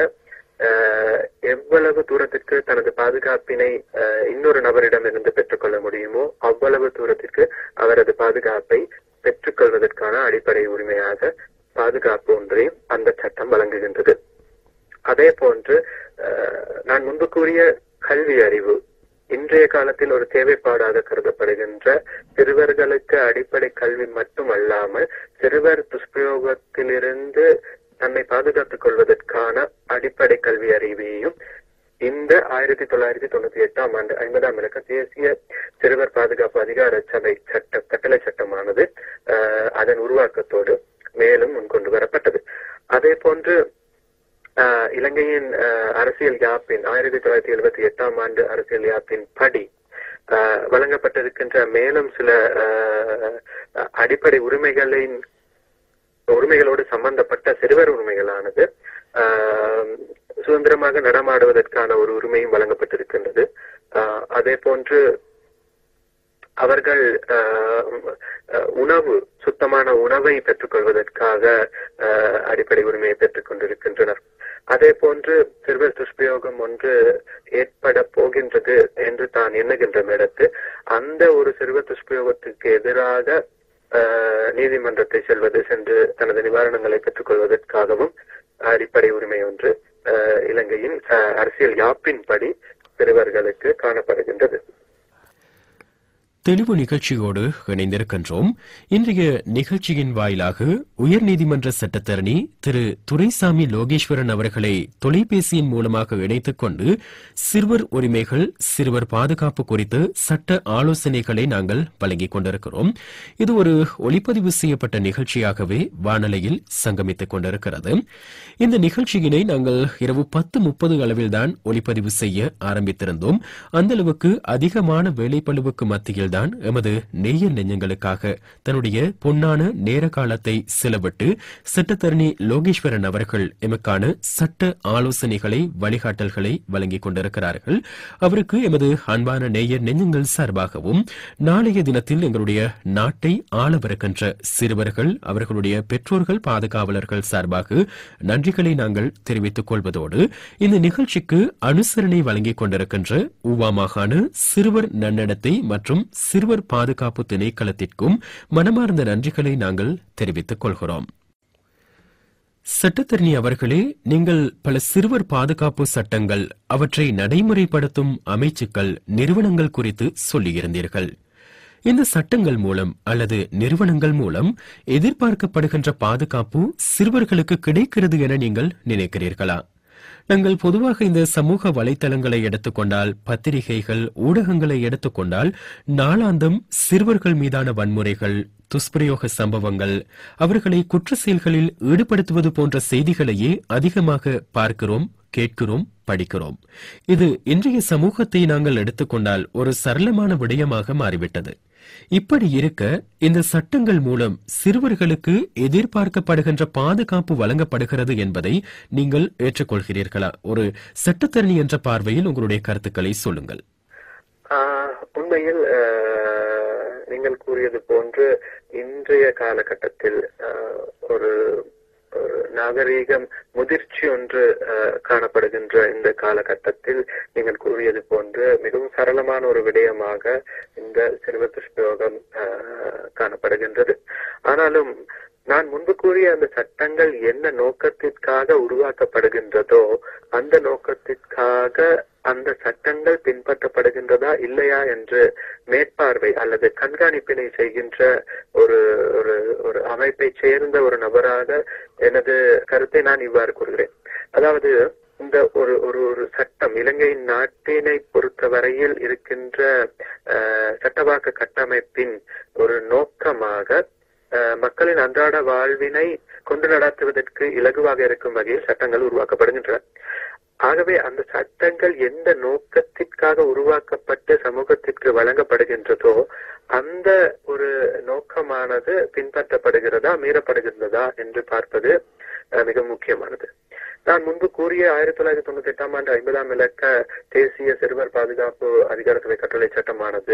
அஹ், எவ்வளவு தூரத்திற்கு தனது பாதுகாப்பினை அஹ், இன்னொரு நபரிடமிருந்து பெற்றுக்கொள்ள முடியுமோ அவ்வளவு தூரத்திற்கு அவரது பாதுகாப்பை பெற்றுக்கொள்வதற்கான அடிப்படை உரிமையாக பாதுகாப்பு ஒன்றையும் அந்த சட்டம் வழங்குகின்றது அதே போன்று அஹ், நான் முன்பு கூறிய கல்வி அறிவு இன்றைய காலத்தில் ஒரு தேவைப்பாடாக கருதப்படுகின்ற சிறுவர்களுக்கு அடிப்படை கல்வி மட்டுமல்லாமல் சிறுவர் துஷ்பிரயோகத்திலிருந்து தன்னை பாதுகாத்துக் கொள்வதற்கான அடிப்படை கல்வி அறிவையும் இந்த ஆயிரத்தி தொள்ளாயிரத்தி தொண்ணூத்தி எட்டாம் ஆண்டு ஐம்பதாம் இலக்க தேசிய சிறுவர் பாதுகாப்பு அதிகார சபை சட்ட கட்டளை சட்டமானது அஹ், அதன் உருவாக்கத்தோடு மேலும் முன்கொண்டு வரப்பட்டது அதே போன்று அஹ், இலங்கையின் அஹ், அரசியல் யாப்பின் ஆயிரத்தி தொள்ளாயிரத்தி எழுபத்தி எட்டாம் ஆண்டு அரசியல் யாப்பின் படி அஹ், வழங்கப்பட்டிருக்கின்ற மேலும் சில அஹ், அடிப்படை உரிமைகளின் உரிமைகளோடு சம்பந்தப்பட்ட சிறுவர் உரிமைகளானது ஆஹ், சுதந்திரமாக நடமாடுவதற்கான ஒரு உரிமையும் வழங்கப்பட்டிருக்கின்றது ஆஹ், அதே போன்று அவர்கள் ஆஹ், ஆஹ், உணவு சுத்தமான உணவை பெற்றுக்கொள்வதற்காக ஆஹ், அடிப்படை உரிமையை பெற்றுக் கொண்டிருக்கின்றனர் அதே போன்று சிறுவர் துஷ்பிரயோகம் ஒன்று ஏற்பட போகின்றது என்று தான் எண்ணுகின்ற இடத்து அந்த ஒரு சிறுவர் துஷ்பிரயோகத்துக்கு எதிராக ஆஹ், நீதிமன்றத்தை செல்வது சென்று தனது நிவாரணங்களை பெற்றுக் கொள்வதற்காகவும் அடிப்படை உரிமை ஒன்று ஆஹ், இலங்கையின் ஆஹ், அரசியல் யாப்பின்படி சிறுவர்களுக்கு காணப்படுகின்றது தெளிவு நிகழ்ச்சியோடு இணைந்திருக்கின்றோம் இன்றைய நிகழ்ச்சியின் வாயிலாக உயர்நீதிமன்ற சட்டத்தரணி திரு துரைசாமி லோகேஸ்வரன் அவர்களை தொலைபேசியின் மூலமாக இணைத்துக் கொண்டு சிறுவர் உரிமைகள் சிறுவர் பாதுகாப்பு குறித்து சட்ட ஆலோசனைகளை நாங்கள் வழங்கிக் கொண்டிருக்கிறோம் இது ஒரு ஒளிப்பதிவு செய்யப்பட்ட நிகழ்ச்சியாகவே வானொலியில் சங்கமித்துக் கொண்டிருக்கிறது இந்த நிகழ்ச்சியினை நாங்கள் இரவு பத்து முப்பது அளவில்தான் ஒளிப்பதிவு செய்ய ஆரம்பித்திருந்தோம் அந்த அளவுக்கு அதிகமான வேலைப்பளுவுக்கு மத்தியில்தான் எமது நேய நெஞ்சங்களுக்காக தன்னுடைய பொன்னான நேர காலத்தை செலவிட்டு சட்டத்தரணி லோகேஸ்வரன் அவர்கள் எமக்கான சட்ட ஆலோசனைகளை வழிகாட்டல்களை வழங்கிக் கொண்டிருக்கிறார்கள் அவருக்கு எமது அன்பான நேயர் நெஞ்சங்கள் சார்பாகவும் நாளைய தினத்தில் எங்களுடைய நாட்டை ஆளவிருக்கின்ற சிறுவர்கள் அவர்களுடைய பெற்றோர்கள் பாதுகாவலர்கள் சார்பாக நன்றிகளை நாங்கள் தெரிவித்துக் கொள்வதோடு இந்த நிகழ்ச்சிக்கு அனுசரணை வழங்கிக் கொண்டிருக்கின்ற ஊவா மாகாண சிறுவர் நன்னடத்தை மற்றும் சிறுவர் பாதுகாப்பு திணைக்களத்திற்கும் மனமார்ந்த நன்றிகளை நாங்கள் தெரிவித்துக் கொள்கிறோம் சட்டத்தரணி அவர்களே நீங்கள் பல சிறுவர் பாதுகாப்பு சட்டங்கள் அவற்றை நடைமுறைப்படுத்தும் அமைச்சுக்கள் நிறுவனங்கள் குறித்து சொல்லியிருந்தீர்கள் இந்த சட்டங்கள் மூலம் அல்லது நிறுவனங்கள் மூலம் எதிர்பார்க்கப்படுகின்ற பாதுகாப்பு சிறுவர்களுக்கு கிடைக்கிறது என நீங்கள் நினைக்கிறீர்களா நாங்கள் பொதுவாக இந்த சமூக வலைத்தளங்களை எடுத்துக்கொண்டால் பத்திரிகைகள் ஊடகங்களை எடுத்துக்கொண்டால் நாளாந்தம் சிறுவர்கள் மீதான வன்முறைகள் துஷ்பிரயோக சம்பவங்கள் அவர்களை குற்ற செயல்களில் ஈடுபடுத்துவது போன்ற செய்திகளையே அதிகமாக பார்க்கிறோம் கேட்கிறோம் படிக்கிறோம் இது இன்றைய சமூகத்தை நாங்கள் எடுத்துக்கொண்டால் ஒரு சரளமான விடயமாக மாறிவிட்டது இப்படி இருக்க இந்த சட்டங்கள் மூலம் சிறுவர்களுக்கு எதிர்பார்க்கப்படுகின்ற பாதுகாப்பு வழங்கப்படுகிறது என்பதை நீங்கள் ஏற்றுக்கொள்கிறீர்களா ஒரு சட்டத்தரணி என்ற பார்வையில் உங்களுடைய கருத்துக்களை சொல்லுங்கள் ஆஹ், உண்மையில் ஆஹ், நீங்கள் கூறியது போன்று இன்றைய காலகட்டத்தில் ஆஹ், ஒரு ஒரு நாகரீகம் முதிர்ச்சி ஒன்று ஆஹ், காணப்படுகின்ற இந்த காலகட்டத்தில் நீங்கள் கூறியது போன்று மிகவும் சரளமான ஒரு விடயமாக இந்த சிறுவர் துஷ்பிரயோகம் ஆஹ், காணப்படுகின்றது ஆனாலும் நான் முன்பு கூறிய அந்த சட்டங்கள் என்ன நோக்கத்திற்காக உருவாக்கப்படுகின்றதோ அந்த நோக்கத்திற்காக அந்த சட்டங்கள் பின்பற்றப்படுகின்றதா இல்லையா என்று மேற்பார்வை அல்லது கண்காணிப்பினை செய்கின்ற ஒரு ஒரு ஒரு அமைப்பை சேர்ந்த ஒரு நபராக எனது கருத்தை நான் இவ்வாறு கூறுகிறேன் அதாவது இந்த ஒரு ஒரு ஒரு சட்டம் இலங்கையின் நாட்டினை பொறுத்தவரையில் இருக்கின்ற அஹ், சட்டவாக்க கட்டமைப்பின் ஒரு நோக்கமாக அஹ், மக்களின் அன்றாட வாழ்வினை கொண்டு நடத்துவதற்கு இலகுவாக இருக்கும் வகையில் சட்டங்கள் உருவாக்கப்படுகின்றன ஆகவே அந்த சட்டங்கள் எந்த நோக்கத்திற்காக உருவாக்கப்பட்டு சமூகத்திற்கு வழங்கப்படுகின்றதோ அந்த ஒரு நோக்கமானது பின்பற்றப்படுகிறதா மீறப்படுகின்றதா என்று பார்ப்பது அஹ், மிக முக்கியமானது நான் முன்பு கூறிய ஆயிரத்தி தொள்ளாயிரத்தி தொண்ணூத்தி எட்டாம் ஆண்டு ஐம்பதாம் இலக்க தேசிய சிறுவர் பாதுகாப்பு அதிகாரத்துறை கட்டளை சட்டமானது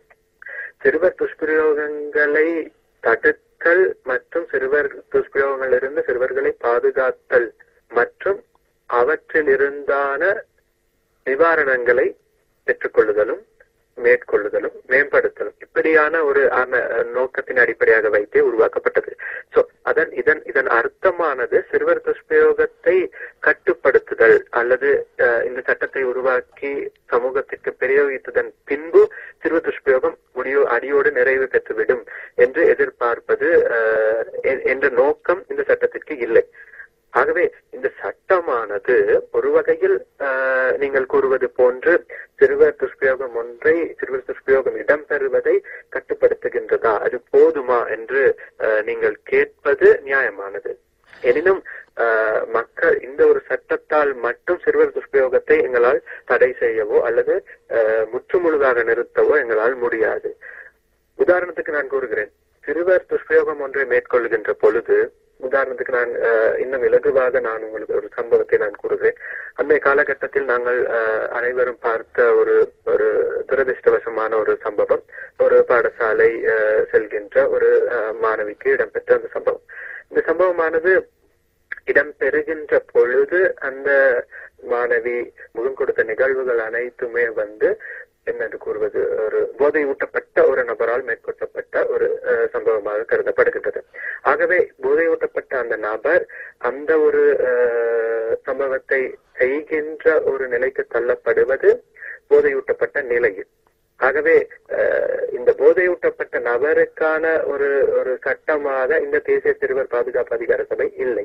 சிறுவர் துஷ்பிரயோகங்களை தடுத்தல் மற்றும் சிறுவர் துஷ்பிரயோகங்களிலிருந்து சிறுவர்களை பாதுகாத்தல் மற்றும் அவற்றில் இருந்தான நிவாரணங்களை பெற்றுக்கொள்ளுதலும் மேற்கொள்ளுதலும் மேம்படுத்தலும் இப்படியான ஒரு அம- நோக்கத்தின் அடிப்படையாக வைத்தே உருவாக்கப்பட்டது சோ அதன் இதன் இதன் அர்த்தமானது சிறுவர் துஷ்பிரயோகத்தை கட்டுப்படுத்துதல் அல்லது அஹ், இந்த சட்டத்தை உருவாக்கி சமூகத்திற்கு பிரயோகித்ததன் பின்பு சிறுவர் துஷ்பிரயோகம் முடியோ அடியோடு நிறைவு பெற்றுவிடும் என்று எதிர்பார்ப்பது அஹ், எ- என்ற நோக்கம் இந்த சட்டத்திற்கு இல்லை ஆகவே இந்த சட்டமானது ஒரு வகையில் ஆஹ், நீங்கள் கூறுவது போன்று சிறுவர் துஷ்பிரயோகம் ஒன்றை சிறுவர் துஷ்பிரயோகம் இடம்பெறுவதை கட்டுப்படுத்துகின்றதா அது போதுமா என்று ஆஹ், நீங்கள் கேட்பது நியாயமானது எனினும் ஆஹ், மக்கள் இந்த ஒரு சட்டத்தால் மட்டும் சிறுவர் துஷ்பிரயோகத்தை எங்களால் தடை செய்யவோ அல்லது ஆஹ், முற்றுமுழுதாக நிறுத்தவோ எங்களால் முடியாது உதாரணத்துக்கு நான் கூறுகிறேன் சிறுவர் துஷ்பிரயோகம் ஒன்றை மேற்கொள்கின்ற பொழுது உதாரணத்துக்கு நான் அஹ், இன்னும் இலகுவாக நான் உங்களுக்கு ஒரு சம்பவத்தை நான் கூறுகிறேன் அன்றைய காலகட்டத்தில் நாங்கள் அஹ், அனைவரும் பார்த்த ஒரு ஒரு துரதிருஷ்டவசமான ஒரு சம்பவம் ஒரு பாடசாலை அஹ், செல்கின்ற ஒரு அஹ், மாணவிக்கு இடம்பெற்ற அந்த சம்பவம் இந்த சம்பவமானது இடம்பெறுகின்ற பொழுது அந்த மாணவி முகம் கொடுத்த நிகழ்வுகள் அனைத்துமே வந்து என்னென்று கூறுவது ஒரு போதை ஊட்டப்பட்ட ஒரு நபரால் மேற்கொள்ளப்பட்ட ஒரு அஹ், சம்பவமாக கருதப்படுகின்றது ஆகவே போதை ஊட்டப்பட்ட அந்த நபர் அந்த ஒரு அஹ், சம்பவத்தை செய்கின்ற ஒரு நிலைக்கு தள்ளப்படுவது போதையூட்டப்பட்ட நிலையில் ஆகவே அஹ், இந்த போதையூட்டப்பட்ட நபருக்கான ஒரு ஒரு சட்டமாக இந்த தேசிய சிறுவர் பாதுகாப்பு அதிகார சபை இல்லை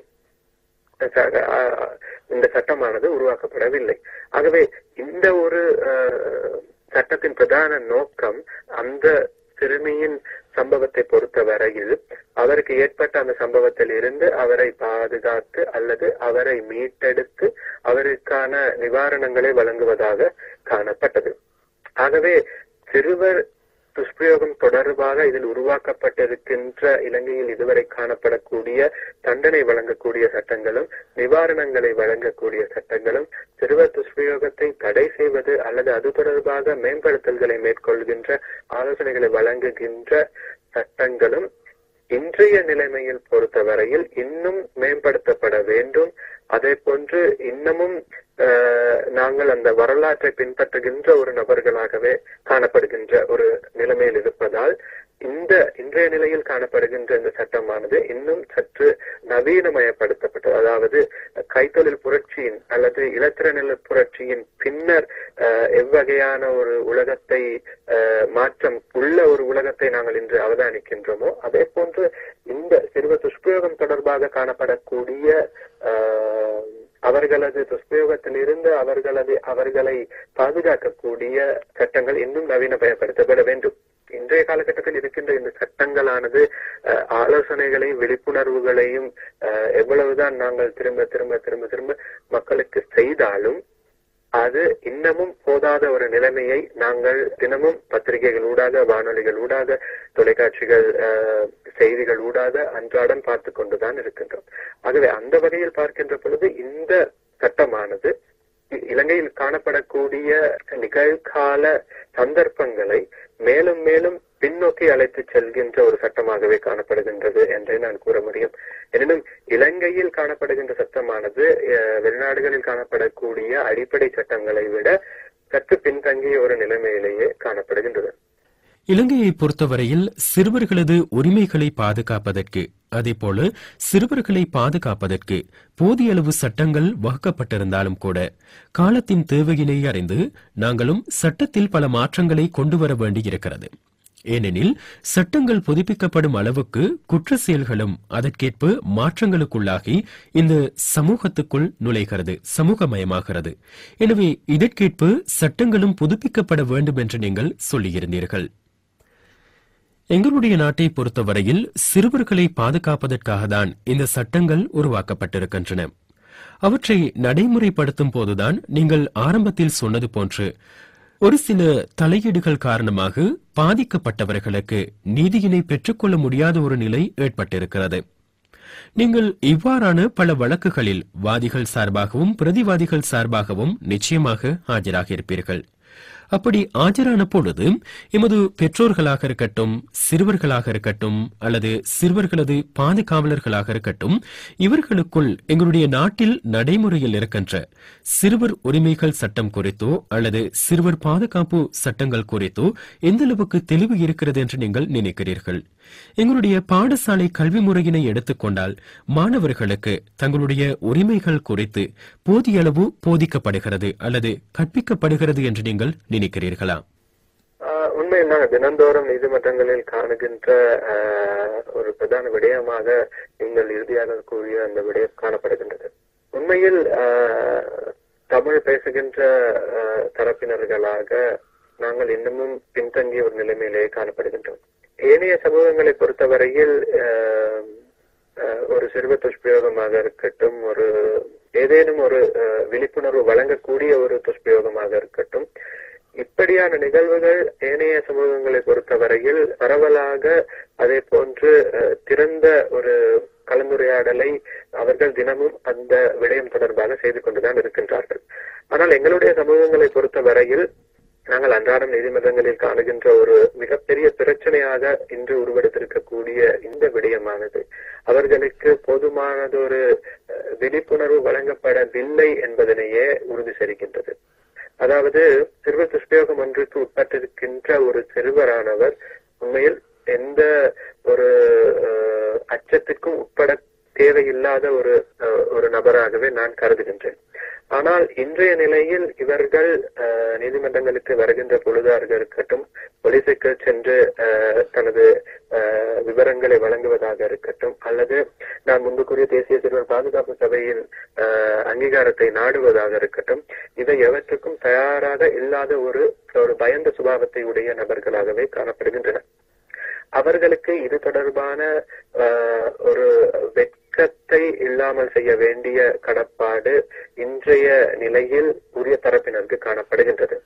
ச- அஹ், இந்த சட்டமானது உருவாக்கப்படவில்லை ஆகவே இந்த ஒரு அஹ், சட்டத்தின் பிரதான நோக்கம் அந்த சிறுமியின் சம்பவத்தை பொறுத்த வரையில் அவருக்கு ஏற்பட்ட அந்த சம்பவத்தில் இருந்து அவரை பாதுகாத்து அல்லது அவரை மீட்டெடுத்து அவருக்கான நிவாரணங்களை வழங்குவதாக காணப்பட்டது ஆகவே சிறுவர் துஷ்பிரயோகம் தொடர்பாக இதில் உருவாக்கப்பட்டிருக்கின்ற இலங்கையில் இதுவரை காணப்படக்கூடிய தண்டனை வழங்கக்கூடிய சட்டங்களும் நிவாரணங்களை வழங்கக்கூடிய சட்டங்களும் சிறுவர் துஷ்பிரயோகத்தை தடை செய்வது அல்லது அது தொடர்பாக மேம்படுத்தல்களை மேற்கொள்கின்ற ஆலோசனைகளை வழங்குகின்ற சட்டங்களும் இன்றைய நிலைமையில் பொறுத்தவரையில் இன்னும் மேம்படுத்தப்பட வேண்டும் அதே போன்று இன்னமும் அஹ், நாங்கள் அந்த வரலாற்றை பின்பற்றுகின்ற ஒரு நபர்களாகவே காணப்படுகின்ற ஒரு நிலைமையில் இருப்பதால் இந்த இன்றைய நிலையில் காணப்படுகின்ற இந்த சட்டமானது இன்னும் சற்று நவீனமயப்படுத்தப்பட்டது அதாவது கைத்தொழில் புரட்சியின் அல்லது இலத்திரநில புரட்சியின் பின்னர் அஹ், எவ்வகையான ஒரு உலகத்தை அஹ், மாற்றம் உள்ள ஒரு உலகத்தை நாங்கள் இன்று அவதானிக்கின்றோமோ அதே போன்று இந்த சிறுவ துஷ்பிரயோகம் தொடர்பாக காணப்படக்கூடிய அஹ், அவர்களது துஷ்பிரயோக அவர்களது அவர்களை பாதுகாக்கக்கூடிய சட்டங்கள் இன்னும் நவீனமயப்படுத்தப்பட வேண்டும் இன்றைய காலகட்டத்தில் இருக்கின்ற இந்த சட்டங்களானது அஹ், ஆலோசனைகளையும் விழிப்புணர்வுகளையும் அஹ், எவ்வளவுதான் நாங்கள் திரும்ப திரும்ப திரும்ப திரும்ப மக்களுக்கு செய்தாலும் அது இன்னமும் போதாத ஒரு நிலைமையை நாங்கள் தினமும் பத்திரிகைகள் ஊடாக வானொலிகள் ஊடாக தொலைக்காட்சிகள் அஹ், செய்திகள் ஊடாக அன்றாடம் பார்த்து கொண்டுதான் இருக்கின்றோம் ஆகவே அந்த வகையில் பார்க்கின்ற பொழுது இந்த சட்டமானது இ- இலங்கையில் காணப்படக்கூடிய நிகழ்கால சந்தர்ப்பங்களை மேலும் மேலும் பின்னோக்கி அழைத்து செல்கின்ற ஒரு சட்டமாகவே காணப்படுகின்றது என்றே நான் கூற முடியும் எனினும் இலங்கையில் காணப்படுகின்ற சட்டமானது அஹ், வெளிநாடுகளில் காணப்படக்கூடிய அடிப்படை சட்டங்களை விட சற்று பின்தங்கிய ஒரு நிலைமையிலேயே காணப்படுகின்றது இலங்கையை பொறுத்தவரையில் சிறுவர்களது உரிமைகளை பாதுகாப்பதற்கு அதேபோல சிறுவர்களை பாதுகாப்பதற்கு போதிய அளவு சட்டங்கள் வகுக்கப்பட்டிருந்தாலும் கூட காலத்தின் தேவையினை அறிந்து நாங்களும் சட்டத்தில் பல மாற்றங்களை கொண்டு வர வேண்டியிருக்கிறது ஏனெனில் சட்டங்கள் புதுப்பிக்கப்படும் அளவுக்கு குற்ற செயல்களும் அதற்கேற்ப மாற்றங்களுக்குள்ளாகி இந்த சமூகத்துக்குள் நுழைகிறது சமூகமயமாகிறது எனவே இதற்கேற்ப சட்டங்களும் புதுப்பிக்கப்பட வேண்டும் என்று நீங்கள் சொல்லியிருந்தீர்கள் எங்களுடைய நாட்டை பொறுத்தவரையில் சிறுவர்களை பாதுகாப்பதற்காக தான் இந்த சட்டங்கள் உருவாக்கப்பட்டிருக்கின்றன அவற்றை நடைமுறைப்படுத்தும் போதுதான் நீங்கள் ஆரம்பத்தில் சொன்னது போன்று ஒரு சில தலையீடுகள் காரணமாக பாதிக்கப்பட்டவர்களுக்கு நீதியினை பெற்றுக்கொள்ள முடியாத ஒரு நிலை ஏற்பட்டிருக்கிறது நீங்கள் இவ்வாறான பல வழக்குகளில் வாதிகள் சார்பாகவும் பிரதிவாதிகள் சார்பாகவும் நிச்சயமாக ஆஜராக இருப்பீர்கள் அப்படி ஆஜரான பொழுது எமது பெற்றோர்களாக இருக்கட்டும் சிறுவர்களாக இருக்கட்டும் அல்லது சிறுவர்களது பாதுகாவலர்களாக இருக்கட்டும் இவர்களுக்குள் எங்களுடைய நாட்டில் நடைமுறையில் இருக்கின்ற சிறுவர் உரிமைகள் சட்டம் குறித்தோ அல்லது சிறுவர் பாதுகாப்பு சட்டங்கள் குறித்தோ எந்த அளவுக்கு தெளிவு இருக்கிறது என்று நீங்கள் நினைக்கிறீர்கள் எங்களுடைய பாடசாலை கல்வி முறையினை எடுத்துக்கொண்டால் மாணவர்களுக்கு தங்களுடைய உரிமைகள் குறித்து போதிய அளவு போதிக்கப்படுகிறது அல்லது கற்பிக்கப்படுகிறது என்று நீங்கள் நினைக்கிறீர்களா ஆஹ் உண்மையில் நாங்கள் தினந்தோறும் நீதிமன்றங்களில் காணுகின்ற ஆஹ், ஒரு பிரதான விடயமாக நீங்கள் இறுதியாக கூறிய அந்த விடயம் காணப்படுகின்றது உண்மையில் ஆஹ், தமிழ் பேசுகின்ற ஆஹ், தரப்பினர்களாக நாங்கள் இன்னமும் பின்தங்கிய ஒரு நிலைமையிலேயே காணப்படுகின்றோம் ஏனைய சமூகங்களை பொறுத்தவரையில் ஆஹ், ஆஹ், ஒரு சிறுவ துஷ்பிரயோகமாக இருக்கட்டும் ஒரு ஏதேனும் ஒரு ஆஹ், விழிப்புணர்வு வழங்கக்கூடிய ஒரு துஷ்பிரயோகமாக இருக்கட்டும் இப்படியான நிகழ்வுகள் ஏனைய சமூகங்களை பொறுத்தவரையில் பரவலாக அதே போன்று அஹ், திறந்த ஒரு கலந்துரையாடலை அவர்கள் தினமும் அந்த விடயம் தொடர்பாக செய்து கொண்டுதான் இருக்கின்றார்கள் ஆனால் எங்களுடைய சமூகங்களை பொறுத்தவரையில் நாங்கள் அன்றாடம் நீதிமன்றங்களில் காணுகின்ற ஒரு மிகப்பெரிய பிரச்சனையாக இன்று உருவெடுத்திருக்கக்கூடிய இந்த விடயமானது அவர்களுக்கு போதுமானதொரு அஹ், விழிப்புணர்வு வழங்கப்படவில்லை என்பதனையே உறுதி செய்கின்றது அதாவது சிறுவர் துஷ்பிரயோகம் ஒன்றுக்கு உட்பட்டிருக்கின்ற ஒரு சிறுவரானவர் உண்மையில் எந்த ஒரு அஹ், அச்சத்திற்கும் உட்பட தேவையில்லாத ஒரு அஹ், ஒரு நபராகவே நான் கருதுகின்றேன் ஆனால் இன்றைய நிலையில் இவர்கள் அஹ், நீதிமன்றங்களுக்கு வருகின்ற பொழுதாக இருக்கட்டும் போலீசுக்கு சென்று அஹ், தனது அஹ், விவரங்களை வழங்குவதாக இருக்கட்டும் அல்லது நான் முன்பு கூறிய தேசிய சிறுவர் பாதுகாப்பு சபையின் அஹ், அங்கீகாரத்தை நாடுவதாக இருக்கட்டும் இதை எவற்றுக்கும் தயாராக இல்லாத ஒரு ஒரு பயந்த சுபாவத்தை உடைய நபர்களாகவே காணப்படுகின்றனர் அவர்களுக்கு இது தொடர்பான ஆஹ், ஒரு வெட்கத்தை இல்லாமல் செய்ய வேண்டிய கடப்பாடு இன்றைய நிலையில் உரிய தரப்பினருக்கு காணப்படுகின்றது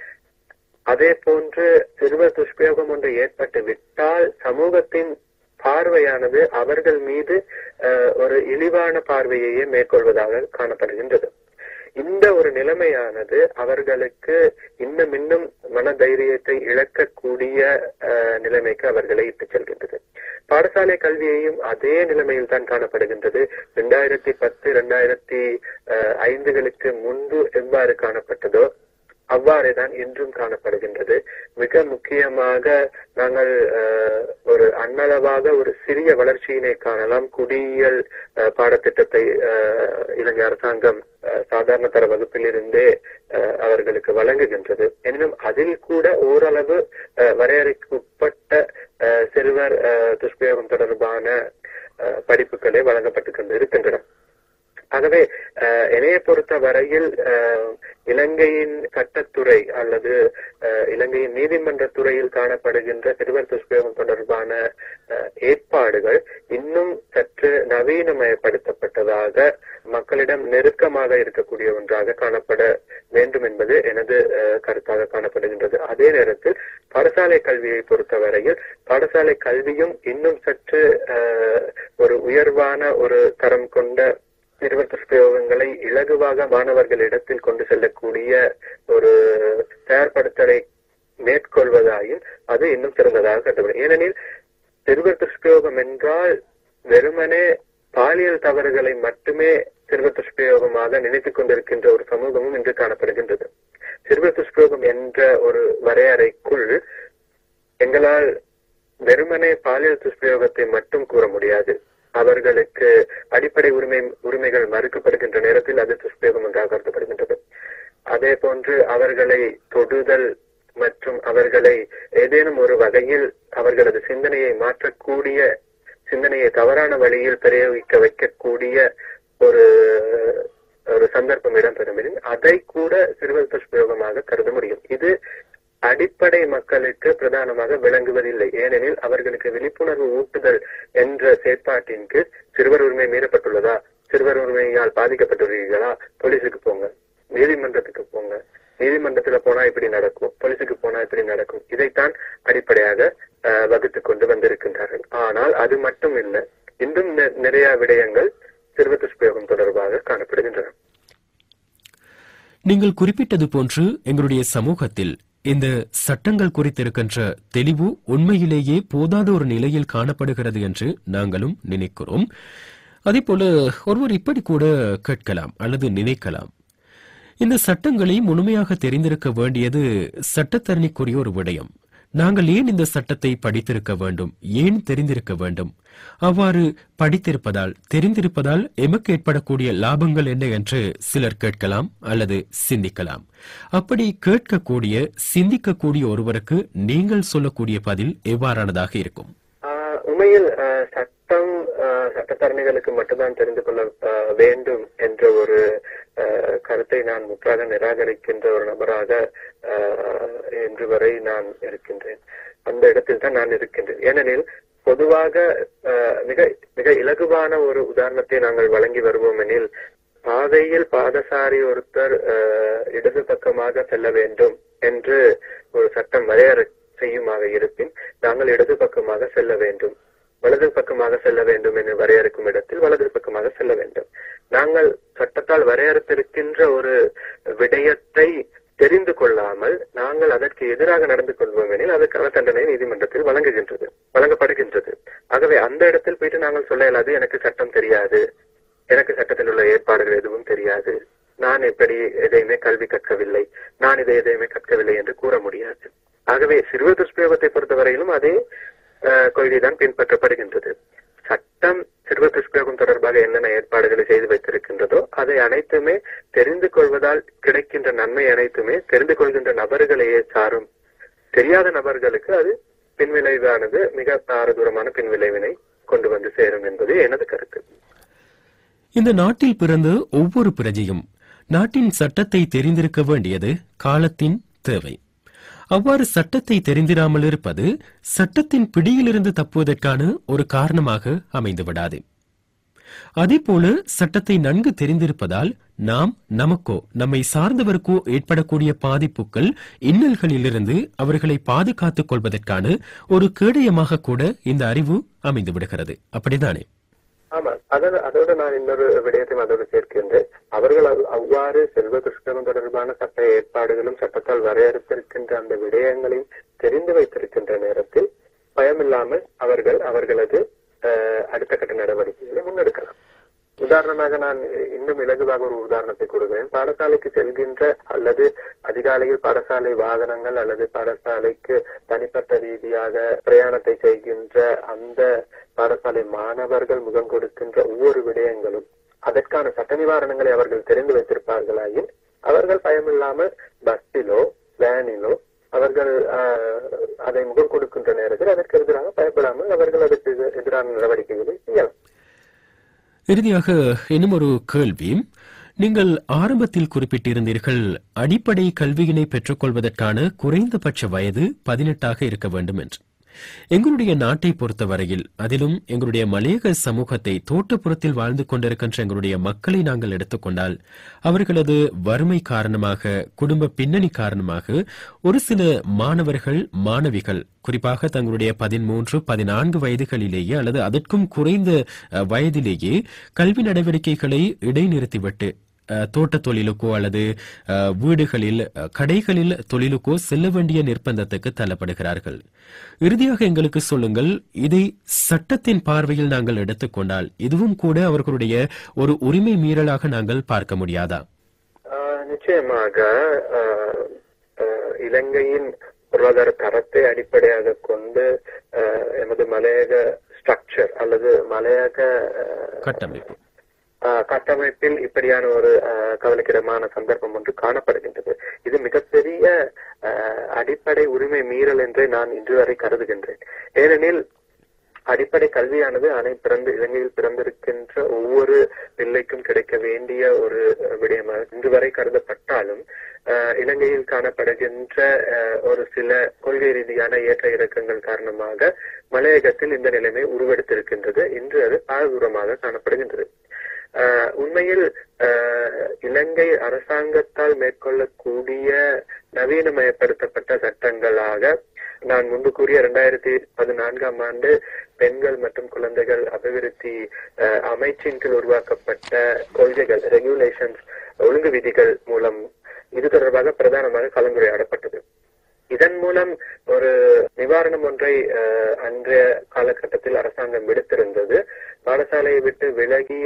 அதே போன்று சிறுவர் துஷ்பிரயோகம் ஒன்று ஏற்பட்டு விட்டால் சமூகத்தின் பார்வையானது அவர்கள் மீது ஆஹ், ஒரு இழிவான பார்வையையே மேற்கொள்வதாக காணப்படுகின்றது இந்த ஒரு நிலைமையானது அவர்களுக்கு இன்னும் இன்னும் மனதைரியத்தை இழக்கக்கூடிய அஹ், நிலைமைக்கு அவர்களை இட்டுச் செல்கின்றது பாடசாலை கல்வியையும் அதே நிலைமையில் தான் காணப்படுகின்றது இரண்டாயிரத்தி பத்து இரண்டாயிரத்தி ஐந்துகளுக்கு முன்பு எவ்வாறு காணப்பட்டதோ அவ்வாறே தான் இன்றும் காணப்படுகின்றது மிக முக்கியமாக நாங்கள் அஹ், ஒரு அன்னளவாக ஒரு சிறிய வளர்ச்சியினை காணலாம் குடியியல் அஹ், பாடத்திட்டத்தை அஹ், இலங்கை அரசாங்கம் அஹ், சாதாரண தர வகுப்பிலிருந்தே அஹ், அவர்களுக்கு வழங்குகின்றது எனினும் அதில் கூட ஓரளவு அஹ், வரையறைக்கு உட்பட்ட அஹ், சிறுவர் அஹ், துஷ்பிரயோகம் தொடர்பான அஹ், படிப்புகளே வழங்கப்பட்டு கொண்டு இருக்கின்றன ஆகவே அஹ், என்னைய பொறுத்த வரையில் அஹ், இலங்கையின் சட்டத்துறை அல்லது அஹ், இலங்கையின் நீதிமன்ற துறையில் காணப்படுகின்ற சிறுவர் துஷ்பிரயோகம் தொடர்பான அஹ், ஏற்பாடுகள் இன்னும் சற்று நவீனமயப்படுத்தப்பட்டதாக மக்களிடம் நெருக்கமாக இருக்கக்கூடிய ஒன்றாக காணப்பட வேண்டும் என்பது எனது அஹ், கருத்தாக காணப்படுகின்றது அதே நேரத்தில் பாடசாலை கல்வியை பொறுத்தவரையில் பாடசாலை கல்வியும் இன்னும் சற்று அஹ், ஒரு உயர்வான ஒரு தரம் கொண்ட சிறுவர் துஷ்பிரயோகங்களை இலகுவாக மாணவர்களிடத்தில் கொண்டு செல்லக்கூடிய ஒரு தயார்படுத்தலை மேற்கொள்வதாயின் அது இன்னும் சிறந்ததாக கருதப்படும் ஏனெனில் சிறுவர் துஷ்பிரயோகம் என்றால் வெறுமனே பாலியல் தவறுகளை மட்டுமே சிறுவர் துஷ்பிரயோகமாக நினைத்துக் கொண்டிருக்கின்ற ஒரு சமூகமும் இன்று காணப்படுகின்றது சிறுவர் துஷ்பிரயோகம் என்ற ஒரு வரையறைக்குள் எங்களால் வெறுமனே பாலியல் துஷ்பிரயோகத்தை மட்டும் கூற முடியாது அவர்களுக்கு அடிப்படை உரிமை உரிமைகள் மறுக்கப்படுகின்ற நேரத்தில் அது துஷ்பிரயோகம் என்றாக கருதப்படுகின்றது அதே போன்று அவர்களை தொடுதல் மற்றும் அவர்களை ஏதேனும் ஒரு வகையில் அவர்களது சிந்தனையை மாற்றக்கூடிய சிந்தனையை தவறான வழியில் பிரயோகிக்க வைக்கக்கூடிய ஒரு ஒரு சந்தர்ப்பம் இடம்பெறும் எனில் அதை கூட சிறுவர் துஷ்பிரயோகமாக கருத முடியும் இது அடிப்படை மக்களுக்கு பிரதானமாக விளங்குவதில்லை ஏனெனில் அவர்களுக்கு விழிப்புணர்வு ஊட்டுதல் என்ற செயற்பாட்டின் கீழ் சிறுவர் உரிமை மீறப்பட்டுள்ளதா சிறுவர் உரிமையால் பாதிக்கப்பட்டுள்ளீர்களா போலீஸுக்கு போங்க நீதிமன்றத்துக்கு போங்க நீதிமன்றத்துல போனா இப்படி நடக்கும் போலீஸுக்கு போனா இப்படி நடக்கும் இதைத்தான் அடிப்படையாக அஹ், வகுத்துக் கொண்டு வந்திருக்கின்றார்கள் ஆனால் அது மட்டும் இல்லை இன்னும் நெ- நிறைய விடயங்கள் சிறுவர் துஷ்பிரயோகம் தொடர்பாக காணப்படுகின்றன நீங்கள் குறிப்பிட்டது போன்று எங்களுடைய சமூகத்தில் இந்த சட்டங்கள் குறித்திருக்கின்ற தெளிவு உண்மையிலேயே போதாத ஒரு நிலையில் காணப்படுகிறது என்று நாங்களும் நினைக்கிறோம் அதேபோல ஒருவர் இப்படி கூட கேட்கலாம் அல்லது நினைக்கலாம் இந்த சட்டங்களை முழுமையாக தெரிந்திருக்க வேண்டியது சட்டத்தரணிக்குரிய ஒரு விடயம் நாங்கள் ஏன் இந்த சட்டத்தை படித்திருக்க வேண்டும் ஏன் தெரிந்திருக்க வேண்டும் அவ்வாறு படித்திருப்பதால் தெரிந்திருப்பதால் எமக்கு ஏற்படக்கூடிய லாபங்கள் என்ன என்று சிலர் கேட்கலாம் அல்லது சிந்திக்கலாம் அப்படி கேட்கக்கூடிய சிந்திக்கக்கூடிய ஒருவருக்கு நீங்கள் சொல்லக்கூடிய பதில் எவ்வாறானதாக இருக்கும் ஆஹ் உண்மையில் ஆஹ் சட்டம் ஆஹ் சட்டத்தரணிகளுக்கு மட்டும்தான் தெரிந்து கொள்ள ஆஹ் வேண்டும் என்ற ஒரு ஆஹ் கருத்தை நான் முற்றாக நிராகரிக்கின்ற ஒரு நபராக ஆஹ் இன்று வரை நான் இருக்கின்றேன் அந்த இடத்தில் தான் நான் இருக்கின்றேன் ஏனெனில் பொதுவாக ஆஹ் மிக மிக இலகுவான ஒரு உதாரணத்தை நாங்கள் வழங்கி வருவோம் எனில் பாதையில் பாதசாரி ஒருத்தர் ஆஹ் இடது பக்கமாக செல்ல வேண்டும் என்று ஒரு சட்டம் வரையறை செய்யுமாக இருப்பின் நாங்கள் இடது பக்கமாக செல்ல வேண்டும் வலது பக்கமாக செல்ல வேண்டும் என்று வரையறுக்கும் இடத்தில் வலது பக்கமாக செல்ல வேண்டும் நாங்கள் சட்டத்தால் வரையறுத்திருக்கின்ற ஒரு விடயத்தை தெரிந்து கொள்ளாமல் நாங்கள் அதற்கு எதிராக நடந்து கொள்வோம் எனில் அதற்கான தண்டனை நீதிமன்றத்தில் வழங்குகின்றது வழங்கப்படுகின்றது ஆகவே அந்த இடத்தில் போயிட்டு நாங்கள் சொல்ல இயலாது எனக்கு சட்டம் தெரியாது எனக்கு சட்டத்தில் உள்ள ஏற்பாடுகள் எதுவும் தெரியாது நான் எப்படி எதையுமே கல்வி கற்கவில்லை நான் இதை எதையுமே கற்கவில்லை என்று கூற முடியாது ஆகவே சிறுவர் துஷ்பிரயோகத்தை பொறுத்தவரையிலும் அதே அஹ், கொள்கைதான் பின்பற்றப்படுகின்றது சட்டம் சிறுவர் துஷ்பிரயோகம் தொடர்பாக என்னென்ன ஏற்பாடுகளை செய்து வைத்திருக்கின்றதோ அதை அனைத்துமே தெரிந்து கொள்வதால் கிடைக்கின்ற நன்மை அனைத்துமே தெரிந்து கொள்கின்ற நபர்களையே சாரும் தெரியாத நபர்களுக்கு அது பின்விளைவானது மிக பாரதூரமான பின்விளைவினை கொண்டு வந்து சேரும் என்பது எனது கருத்து இந்த நாட்டில் பிறந்த ஒவ்வொரு பிரஜையும் நாட்டின் சட்டத்தை தெரிந்திருக்க வேண்டியது காலத்தின் தேவை அவ்வாறு சட்டத்தை தெரிந்திராமல் இருப்பது சட்டத்தின் பிடியிலிருந்து தப்புவதற்கான ஒரு காரணமாக அமைந்து விடாது அதேபோல சட்டத்தை நன்கு தெரிந்திருப்பதால் நாம் நமக்கோ நம்மை சார்ந்தவருக்கோ ஏற்படக்கூடிய பாதிப்புகள் இன்னல்களிலிருந்து அவர்களை பாதுகாத்துக் கொள்வதற்கான ஒரு கேடயமாக கூட இந்த அறிவு அமைந்து விடுகிறது அப்படிதானே ஆமா அதோட அதோட நான் இன்னொரு விடயத்தையும் அதோடு சேர்க்கின்றேன் அவர்கள் அவ்- அவ்வாறு செல்வ துஷ்கரம் தொடர்பான சட்ட ஏற்பாடுகளும் சட்டத்தால் வரையறுத்திருக்கின்ற அந்த விடயங்களையும் தெரிந்து வைத்திருக்கின்ற நேரத்தில் பயமில்லாமல் அவர்கள் அவர்களது அஹ், அடுத்த கட்ட நடவடிக்கைகளை முன்னெடுக்கலாம் உதாரணமாக நான் இன்னும் இலகுவாக ஒரு உதாரணத்தை கொடுக்கிறேன் பாடசாலைக்கு செல்கின்ற அல்லது அதிகாலையில் பாடசாலை வாகனங்கள் அல்லது பாடசாலைக்கு தனிப்பட்ட ரீதியாக பிரயாணத்தை செய்கின்ற அந்த பாடசாலை மாணவர்கள் முகம் கொடுக்கின்ற ஒவ்வொரு விடயங்களும் அதற்கான சட்ட நிவாரணங்களை அவர்கள் தெரிந்து வைத்திருப்பார்களாயின் அவர்கள் பயமில்லாமல் பஸ்ஸிலோ வேனிலோ அவர்கள் ஆஹ், அதை முகம் கொடுக்கின்ற நேரத்தில் அதற்கு எதிராக பயப்படாமல் அவர்கள் அதற்கு எதிரான நடவடிக்கைகளை செய்யலாம் இறுதியாக இன்னும் ஒரு கேள்வி நீங்கள் ஆரம்பத்தில் குறிப்பிட்டிருந்தீர்கள் அடிப்படை கல்வியினை பெற்றுக்கொள்வதற்கான குறைந்தபட்ச வயது பதினெட்டாக இருக்க வேண்டும் என்று எங்களுடைய நாட்டை பொறுத்தவரையில் அதிலும் எங்களுடைய மலையக சமூகத்தை தோட்டப்புறத்தில் வாழ்ந்து கொண்டிருக்கின்ற எங்களுடைய மக்களை நாங்கள் எடுத்துக்கொண்டால் அவர்களது வறுமை காரணமாக குடும்ப பின்னணி காரணமாக ஒரு சில மாணவர்கள் மாணவிகள் குறிப்பாக தங்களுடைய பதிமூன்று பதினான்கு வயதுகளிலேயே அல்லது அதற்கும் குறைந்த அஹ், வயதிலேயே கல்வி நடவடிக்கைகளை இடைநிறுத்திவிட்டு அஹ், தோட்டத் தொழிலுக்கோ அல்லது அஹ், வீடுகளில் அஹ், கடைகளில் தொழிலுக்கோ செல்ல வேண்டிய நிர்பந்தத்துக்கு தள்ளப்படுகிறார்கள் இறுதியாக எங்களுக்கு சொல்லுங்கள் இதை சட்டத்தின் பார்வையில் நாங்கள் எடுத்துக்கொண்டால் இதுவும் கூட அவர்களுடைய ஒரு உரிமை மீறலாக நாங்கள் பார்க்க முடியாதா ஆஹ் நிச்சயமாக ஆஹ் ஆஹ் இலங்கையின் பொருளாதார தரத்தை அடிப்படையாக கொண்டு ஆஹ் எமது மலையக ஸ்ட்ரக்சர் அல்லது மலையக ஆஹ், கட்டமைப்பு ஆஹ் கட்டமைப்பில் இப்படியான ஒரு ஆஹ், கவலைக்கிடமான சந்தர்ப்பம் ஒன்று காணப்படுகின்றது இது மிகப்பெரிய ஆஹ், அடிப்படை உரிமை மீறல் என்றே நான் இன்று வரை கருதுகின்றேன் ஏனெனில் அடிப்படை கல்வியானது அனை பிறந்து இலங்கையில் பிறந்திருக்கின்ற ஒவ்வொரு பிள்ளைக்கும் கிடைக்க வேண்டிய ஒரு அஹ், விடயமாக இன்று வரை கருதப்பட்டாலும் அஹ், இலங்கையில் காணப்படுகின்ற அஹ், ஒரு சில கொள்கை ரீதியான ஏற்ற இறக்கங்கள் காரணமாக மலையகத்தில் இந்த நிலைமை உருவெடுத்திருக்கின்றது இன்று அது பாரதூரமாக காணப்படுகின்றது அஹ், உண்மையில் அஹ், இலங்கை அரசாங்கத்தால் மேற்கொள்ளக்கூடிய நவீனமயப்படுத்தப்பட்ட சட்டங்களாக நான் முன்பு கூறிய இரண்டாயிரத்தி பதினான்காம் ஆண்டு பெண்கள் மற்றும் குழந்தைகள் அபிவிருத்தி அஹ், அமைச்சின் கீழ் உருவாக்கப்பட்ட கொள்கைகள் ரெகுலேஷன்ஸ் ஒழுங்கு விதிகள் மூலம் இது தொடர்பாக பிரதானமாக கலந்துரையாடப்பட்டது இதன் மூலம் ஒரு நிவாரணம் ஒன்றை அஹ், அன்றைய காலகட்டத்தில் அரசாங்கம் விடுத்திருந்தது பாடசாலையை விட்டு விலகிய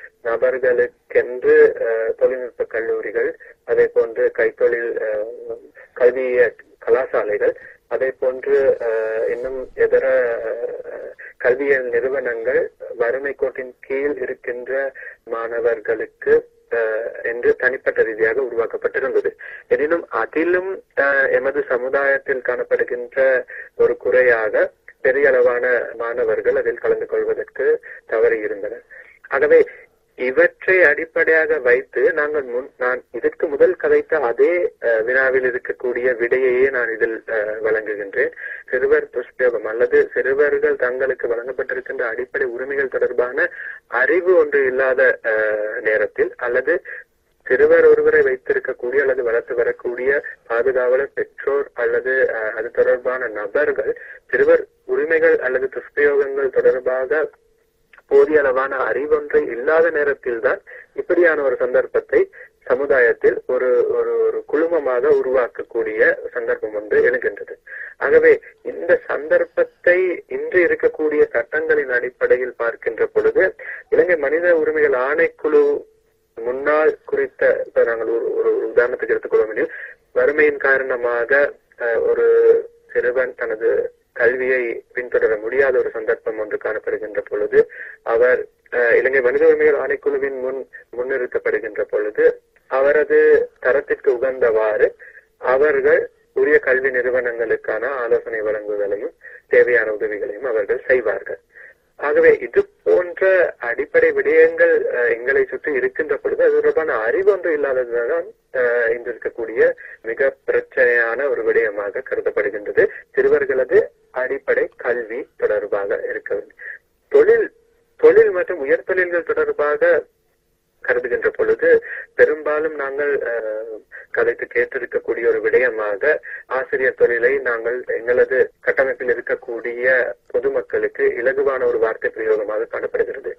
நபர்களுக்கென்று அஹ், தொழில்நுட்ப கல்லூரிகள் அதே போன்று கைத்தொழில் அஹ், கல்வி கலாசாலைகள் அதே போன்று அஹ், இன்னும் இதர அஹ், கல்வியியல் நிறுவனங்கள் வறுமை கோட்டின் கீழ் இருக்கின்ற மாணவர்களுக்கு அஹ், என்று தனிப்பட்ட ரீதியாக உருவாக்கப்பட்டிருந்தது எனினும் அதிலும் அஹ், எமது சமுதாயத்தில் காணப்படுகின்ற ஒரு குறையாக பெரிய அளவான மாணவர்கள் அதில் கலந்து கொள்வதற்கு தவறியிருந்தனர் ஆகவே இவற்றை அடிப்படையாக வைத்து நாங்கள் முன் நான் இதற்கு முதல் கதைத்த அதே அஹ், வினாவில் இருக்கக்கூடிய விடையையே நான் இதில் அஹ், வழங்குகின்றேன் சிறுவர் துஷ்பிரயோகம் அல்லது சிறுவர்கள் தங்களுக்கு வழங்கப்பட்டிருக்கின்ற அடிப்படை உரிமைகள் தொடர்பான அறிவு ஒன்று இல்லாத அஹ், நேரத்தில் அல்லது சிறுவர் ஒருவரை வைத்திருக்கக்கூடிய அல்லது வளர்த்து வரக்கூடிய பாதுகாவலர் பெற்றோர் அல்லது அஹ், அது தொடர்பான நபர்கள் சிறுவர் உரிமைகள் அல்லது துஷ்பிரயோகங்கள் தொடர்பாக போதிய அளவான அறிவொன்றை இல்லாத நேரத்தில் தான் இப்படியான ஒரு சந்தர்ப்பத்தை சமுதாயத்தில் ஒரு ஒரு ஒரு குழுமமாக உருவாக்கக்கூடிய சந்தர்ப்பம் ஒன்று எழுகின்றது ஆகவே இந்த சந்தர்ப்பத்தை இன்று இருக்கக்கூடிய சட்டங்களின் அடிப்படையில் பார்க்கின்ற பொழுது இலங்கை மனித உரிமைகள் ஆணைக்குழு முன்னாள் குறித்த இப்ப நாங்கள் ஒரு ஒரு உதாரணத்துக்கு எடுத்துக்கொள்ள முடியும் வறுமையின் காரணமாக அஹ், ஒரு சிறுவன் தனது கல்வியை பின்தொடர முடியாத ஒரு சந்தர்ப்பம் ஒன்று காணப்படுகின்ற பொழுது அவர் அஹ், இலங்கை மனித உரிமைகள் ஆணைக்குழுவின் முன் முன்னிறுத்தப்படுகின்ற பொழுது அவரது தரத்திற்கு உகந்தவாறு அவர்கள் உரிய கல்வி நிறுவனங்களுக்கான ஆலோசனை வழங்குதலையும் தேவையான உதவிகளையும் அவர்கள் செய்வார்கள் ஆகவே இது போன்ற அடிப்படை விடயங்கள் அஹ், எங்களை சுற்றி இருக்கின்ற பொழுது அது தொடர்பான அறிவு ஒன்று இல்லாததுதான் அஹ், இன்று இருக்கக்கூடிய மிக பிரச்சனையான ஒரு விடயமாக கருதப்படுகின்றது சிறுவர்களது அடிப்படை கல்வி தொடர்பாக இருக்க வேண்டும் தொழில் தொழில் மற்றும் உயர் தொழில்கள் தொடர்பாக கருதுகின்ற பொழுது பெரும்பாலும் நாங்கள் அஹ், கதைத்து கேட்டிருக்கக்கூடிய ஒரு விடயமாக ஆசிரியர் தொழிலை நாங்கள் எங்களது கட்டமைப்பில் இருக்கக்கூடிய பொதுமக்களுக்கு இலகுவான ஒரு வார்த்தை பிரயோகமாக காணப்படுகிறது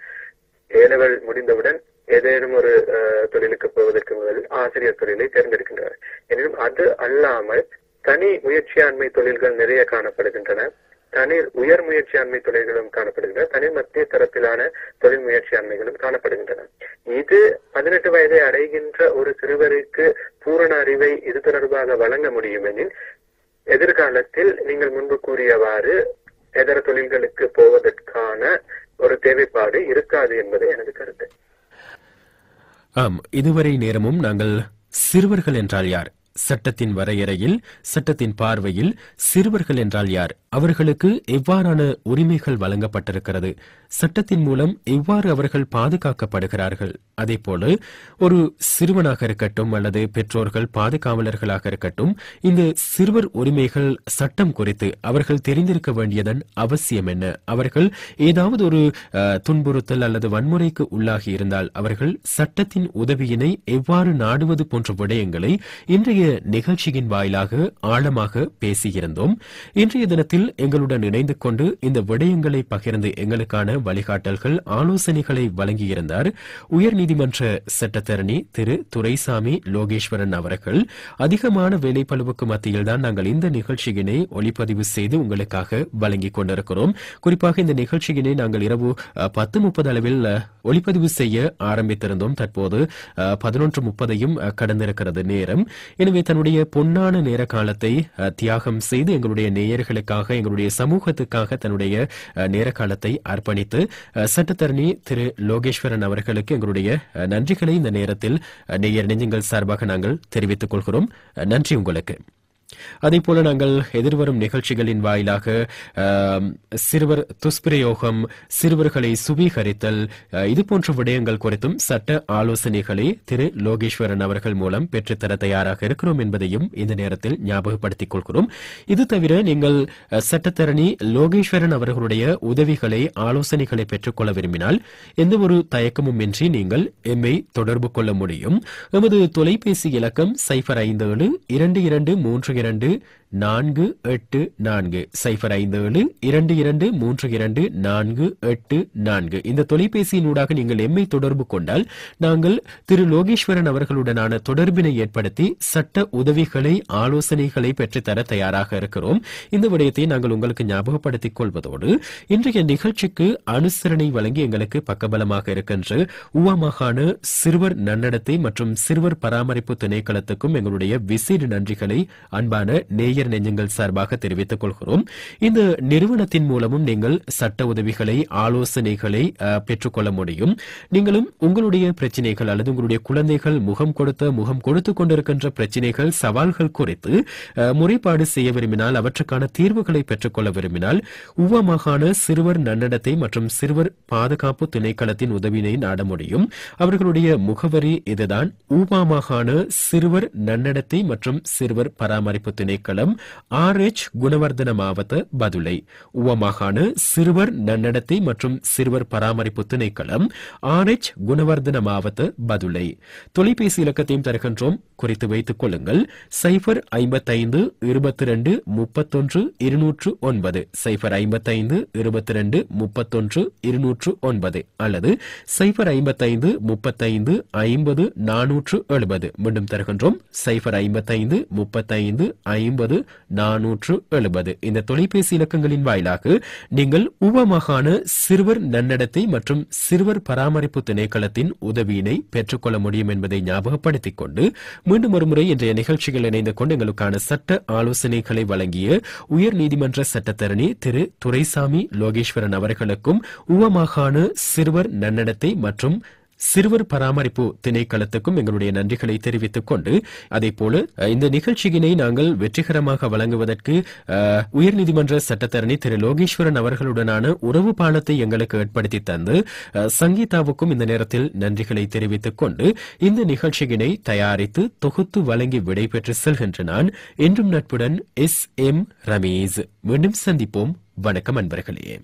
ஏலவல் முடிந்தவுடன் ஏதேனும் ஒரு அஹ், தொழிலுக்கு போவதற்கு முதல் ஆசிரியர் தொழிலை தேர்ந்தெடுக்கின்றனர் எனினும் அது அல்லாமல் தனி முயற்சியாண்மை தொழில்கள் நிறைய காணப்படுகின்றன தனி உயர் முயற்சியாண்மை தொழில்களும் காணப்படுகின்றன தனி மத்திய தரத்திலான தொழில் முயற்சியாண்மைகளும் காணப்படுகின்றன இது பதினெட்டு வயதை அடைகின்ற ஒரு சிறுவருக்கு பூரண அறிவை இது தொடர்பாக வழங்க முடியும் எனில் எதிர்காலத்தில் நீங்கள் முன்பு கூறியவாறு இதர தொழில்களுக்கு போவதற்கான ஒரு தேவைப்பாடு இருக்காது என்பது எனது கருத்து ஆம் இதுவரை நேரமும் நாங்கள் சிறுவர்கள் என்றால் யார் சட்டத்தின் வரையறையில் சட்டத்தின் பார்வையில் சிறுவர்கள் என்றால் யார் அவர்களுக்கு எவ்வாறான உரிமைகள் வழங்கப்பட்டிருக்கிறது சட்டத்தின் மூலம் எவ்வாறு அவர்கள் பாதுகாக்கப்படுகிறார்கள் அதே போல ஒரு சிறுவனாக இருக்கட்டும் அல்லது பெற்றோர்கள் பாதுகாவலர்களாக இருக்கட்டும் இந்த சிறுவர் உரிமைகள் சட்டம் குறித்து அவர்கள் தெரிந்திருக்க வேண்டியதன் அவசியம் என்ன அவர்கள் ஏதாவது ஒரு அஹ், துன்புறுத்தல் அல்லது வன்முறைக்கு உள்ளாகி இருந்தால் அவர்கள் சட்டத்தின் உதவியினை எவ்வாறு நாடுவது போன்ற விடயங்களை இன்றைய நிகழ்ச்சியின் வாயிலாக ஆழமாக பேசியிருந்தோம் இன்றைய தினத்தில் எங்களுடன் இணைந்து கொண்டு இந்த விடயங்களை பகிர்ந்து எங்களுக்கான வழிகாட்டல்கள் ஆலோசனைகளை வழங்கியிருந்தார் உயர்நீதிமன்ற சட்டத்தரணி திரு துரைசாமி லோகேஸ்வரன் அவர்கள் அதிகமான வேலைப்பளுவுக்கு மத்தியில் தான் நாங்கள் இந்த நிகழ்ச்சியினை ஒளிப்பதிவு செய்து உங்களுக்காக வழங்கிக் கொண்டிருக்கிறோம் குறிப்பாக இந்த நிகழ்ச்சியினை நாங்கள் இரவு அஹ், பத்து முப்பது அளவில் அஹ், ஒளிப்பதிவு செய்ய ஆரம்பித்திருந்தோம் தற்போது பதினொன்று முப்பதையும் கடந்திருக்கிறது நேரம் எனவே தன்னுடைய பொன்னான நேர காலத்தை அஹ், தியாகம் செய்து எங்களுடைய நேயர்களுக்காக எங்களுடைய சமூகத்துக்காக தன்னுடைய அஹ், நேர காலத்தை அர்ப்பணித்து அஹ், சட்டத்தரணி திரு லோகேஸ்வரன் அவர்களுக்கு எங்களுடைய அஹ், நன்றிகளை இந்த நேரத்தில் அஹ், நேயர் நெஞ்சங்கள் சார்பாக நாங்கள் தெரிவித்துக் கொள்கிறோம் அஹ், நன்றி உங்களுக்கு அதே போல நாங்கள் எதிர்வரும் நிகழ்ச்சிகளின் வாயிலாக ஆம், சிறுவர் துஷ்பிரயோகம் சிறுவர்களை சுவீகரித்தல் அஹ், இது போன்ற விடயங்கள் குறித்தும் சட்ட ஆலோசனைகளை திரு லோகேஸ்வரன் அவர்கள் மூலம் பெற்றுத்தர தயாராக இருக்கிறோம் என்பதையும் இந்த நேரத்தில் ஞாபகப்படுத்திக் கொள்கிறோம் இது தவிர நீங்கள் அஹ், சட்டத்தரணி லோகேஸ்வரன் அவர்களுடைய உதவிகளை ஆலோசனைகளை பெற்றுக்கொள்ள விரும்பினால் எந்த ஒரு தயக்கமும் இன்றி நீங்கள் எம்மை தொடர்பு கொள்ள முடியும் எமது தொலைபேசி இலக்கம் சைபர் ஐந்து ஏழு இரண்டு இரண்டு மூன்று இரண்டு நான்கு எட்டு நான்கு சைபர் ஐந்து ஏழு இரண்டு இரண்டு மூன்று இரண்டு நான்கு எட்டு நான்கு இந்த தொலைபேசியினூடாக நீங்கள் எம்மை தொடர்பு கொண்டால் நாங்கள் திரு லோகேஸ்வரன் அவர்களுடனான தொடர்பினை ஏற்படுத்தி சட்ட உதவிகளை ஆலோசனைகளை பெற்றுத்தர தயாராக இருக்கிறோம் இந்த விடயத்தை நாங்கள் உங்களுக்கு ஞாபகப்படுத்திக் கொள்வதோடு இன்றைய நிகழ்ச்சிக்கு அனுசரணை வழங்கி எங்களுக்கு பக்கபலமாக இருக்கின்ற உவா மாகாண சிறுவர் நன்னடத்தை மற்றும் சிறுவர் பராமரிப்பு திணைக்களத்துக்கும் எங்களுடைய விசேட நன்றிகளை அன்பான நேயர் நெஞ்சங்கள் சார்பாக தெரிவித்துக் கொள்கிறோம் இந்த நிறுவனத்தின் மூலமும் நீங்கள் சட்ட உதவிகளை ஆலோசனைகளை அஹ், பெற்றுக்கொள்ள முடியும் நீங்களும் உங்களுடைய பிரச்சனைகள் அல்லது உங்களுடைய குழந்தைகள் முகம் கொடுத்த முகம் கொடுத்துக் கொண்டிருக்கின்ற பிரச்சனைகள் சவால்கள் குறித்து அஹ், முறைப்பாடு செய்ய விரும்பினால் அவற்றுக்கான தீர்வுகளை பெற்றுக்கொள்ள விரும்பினால் உவா மாகாண சிறுவர் நன்னடத்தை மற்றும் சிறுவர் பாதுகாப்பு திணைக்களத்தின் உதவினை நாட முடியும் அவர்களுடைய முகவரி இதுதான் ஊபா மாகாண சிறுவர் நன்னடத்தை மற்றும் சிறுவர் பராமரிப்பு திணைக்களம் ஆர் எச் குணவர்தன மாவட்ட பதுளை உவ மாகாண சிறுவர் நன்னடத்தை மற்றும் சிறுவர் பராமரிப்பு திணைக்களம் ஆர் எச் குணவர்தன மாவட்ட பதுளை தொலைபேசி இலக்கத்தையும் தருகின்றோம் குறித்து வைத்துக் கொள்ளுங்கள் சைபர் ஐம்பத்தைந்து இருபத்தி ரெண்டு முப்பத்தொன்று இருநூற்று ஒன்பது சைபர் ஐம்பத்தைந்து இருபத்தி ரெண்டு முப்பத்தொன்று இருநூற்று ஒன்பது அல்லது சைபர் ஐம்பத்தைந்து முப்பத்தைந்து ஐம்பது நானூற்று எழுபது மீண்டும் தருகின்றோம் சைபர் ஐம்பத்தைந்து முப்பத்தைந்து ஐம்பது நானூற்று எழுபது இந்த தொலைபேசி இலக்கங்களின் வாயிலாக நீங்கள் உபமாகாண சிறுவர் நன்னடத்தை மற்றும் சிறுவர் பராமரிப்பு திணைக்களத்தின் உதவியினை பெற்றுக்கொள்ள முடியும் என்பதை ஞாபகப்படுத்திக் கொண்டு மீண்டும் ஒருமுறை இன்றைய நிகழ்ச்சிகள் இணைந்து கொண்டு எங்களுக்கான சட்ட ஆலோசனைகளை வழங்கிய உயர் நீதிமன்ற சட்டத்தரணி திரு துரைசாமி லோகேஸ்வரன் அவர்களுக்கும் உவமாகாண சிறுவர் நன்னடத்தை மற்றும் சிறுவர் பராமரிப்பு திணைக்களத்துக்கும் எங்களுடைய நன்றிகளை தெரிவித்துக் கொண்டு அதே போல அஹ், இந்த நிகழ்ச்சியினை நாங்கள் வெற்றிகரமாக வழங்குவதற்கு அஹ், உயர்நீதிமன்ற சட்டத்தரணி திரு லோகேஸ்வரன் அவர்களுடனான உறவு பாலத்தை எங்களுக்கு ஏற்படுத்தி தந்து அஹ், சங்கீதாவுக்கும் இந்த நேரத்தில் நன்றிகளை தெரிவித்துக் கொண்டு இந்த நிகழ்ச்சியினை தயாரித்து தொகுத்து வழங்கி விடைபெற்று செல்கின்ற நான் என்றும் நட்புடன் எஸ் எம் ரமேஷ் மீண்டும் சந்திப்போம் வணக்கம் அன்பர்களே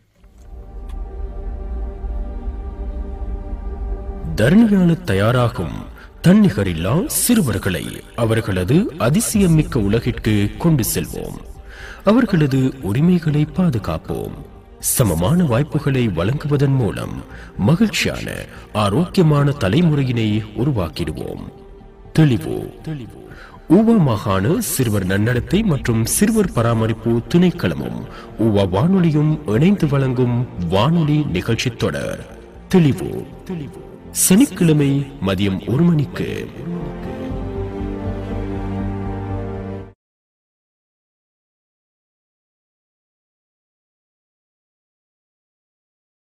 தரணியால தயாராகும் தன்னிகரில்லா சிறுவர்களை அவர்களது அதிசயமிக்க உலகிற்கு கொண்டு செல்வோம் அவர்களது உரிமைகளை பாதுகாப்போம் சமமான வாய்ப்புகளை வழங்குவதன் மூலம் மகிழ்ச்சியான ஆரோக்கியமான தலைமுறையினை உருவாக்கிடுவோம் தெளிவு தெளிவு ஊவா மாகாண சிறுவர் நன்னடத்தை மற்றும் சிறுவர் பராமரிப்பு திணைக்களமும் ஊவா வானொலியும் இணைந்து வழங்கும் வானொலி நிகழ்ச்சி தொடர் தெளிவு தெளிவு சனிக்கிழமை மதியம் ஒரு மணிக்கு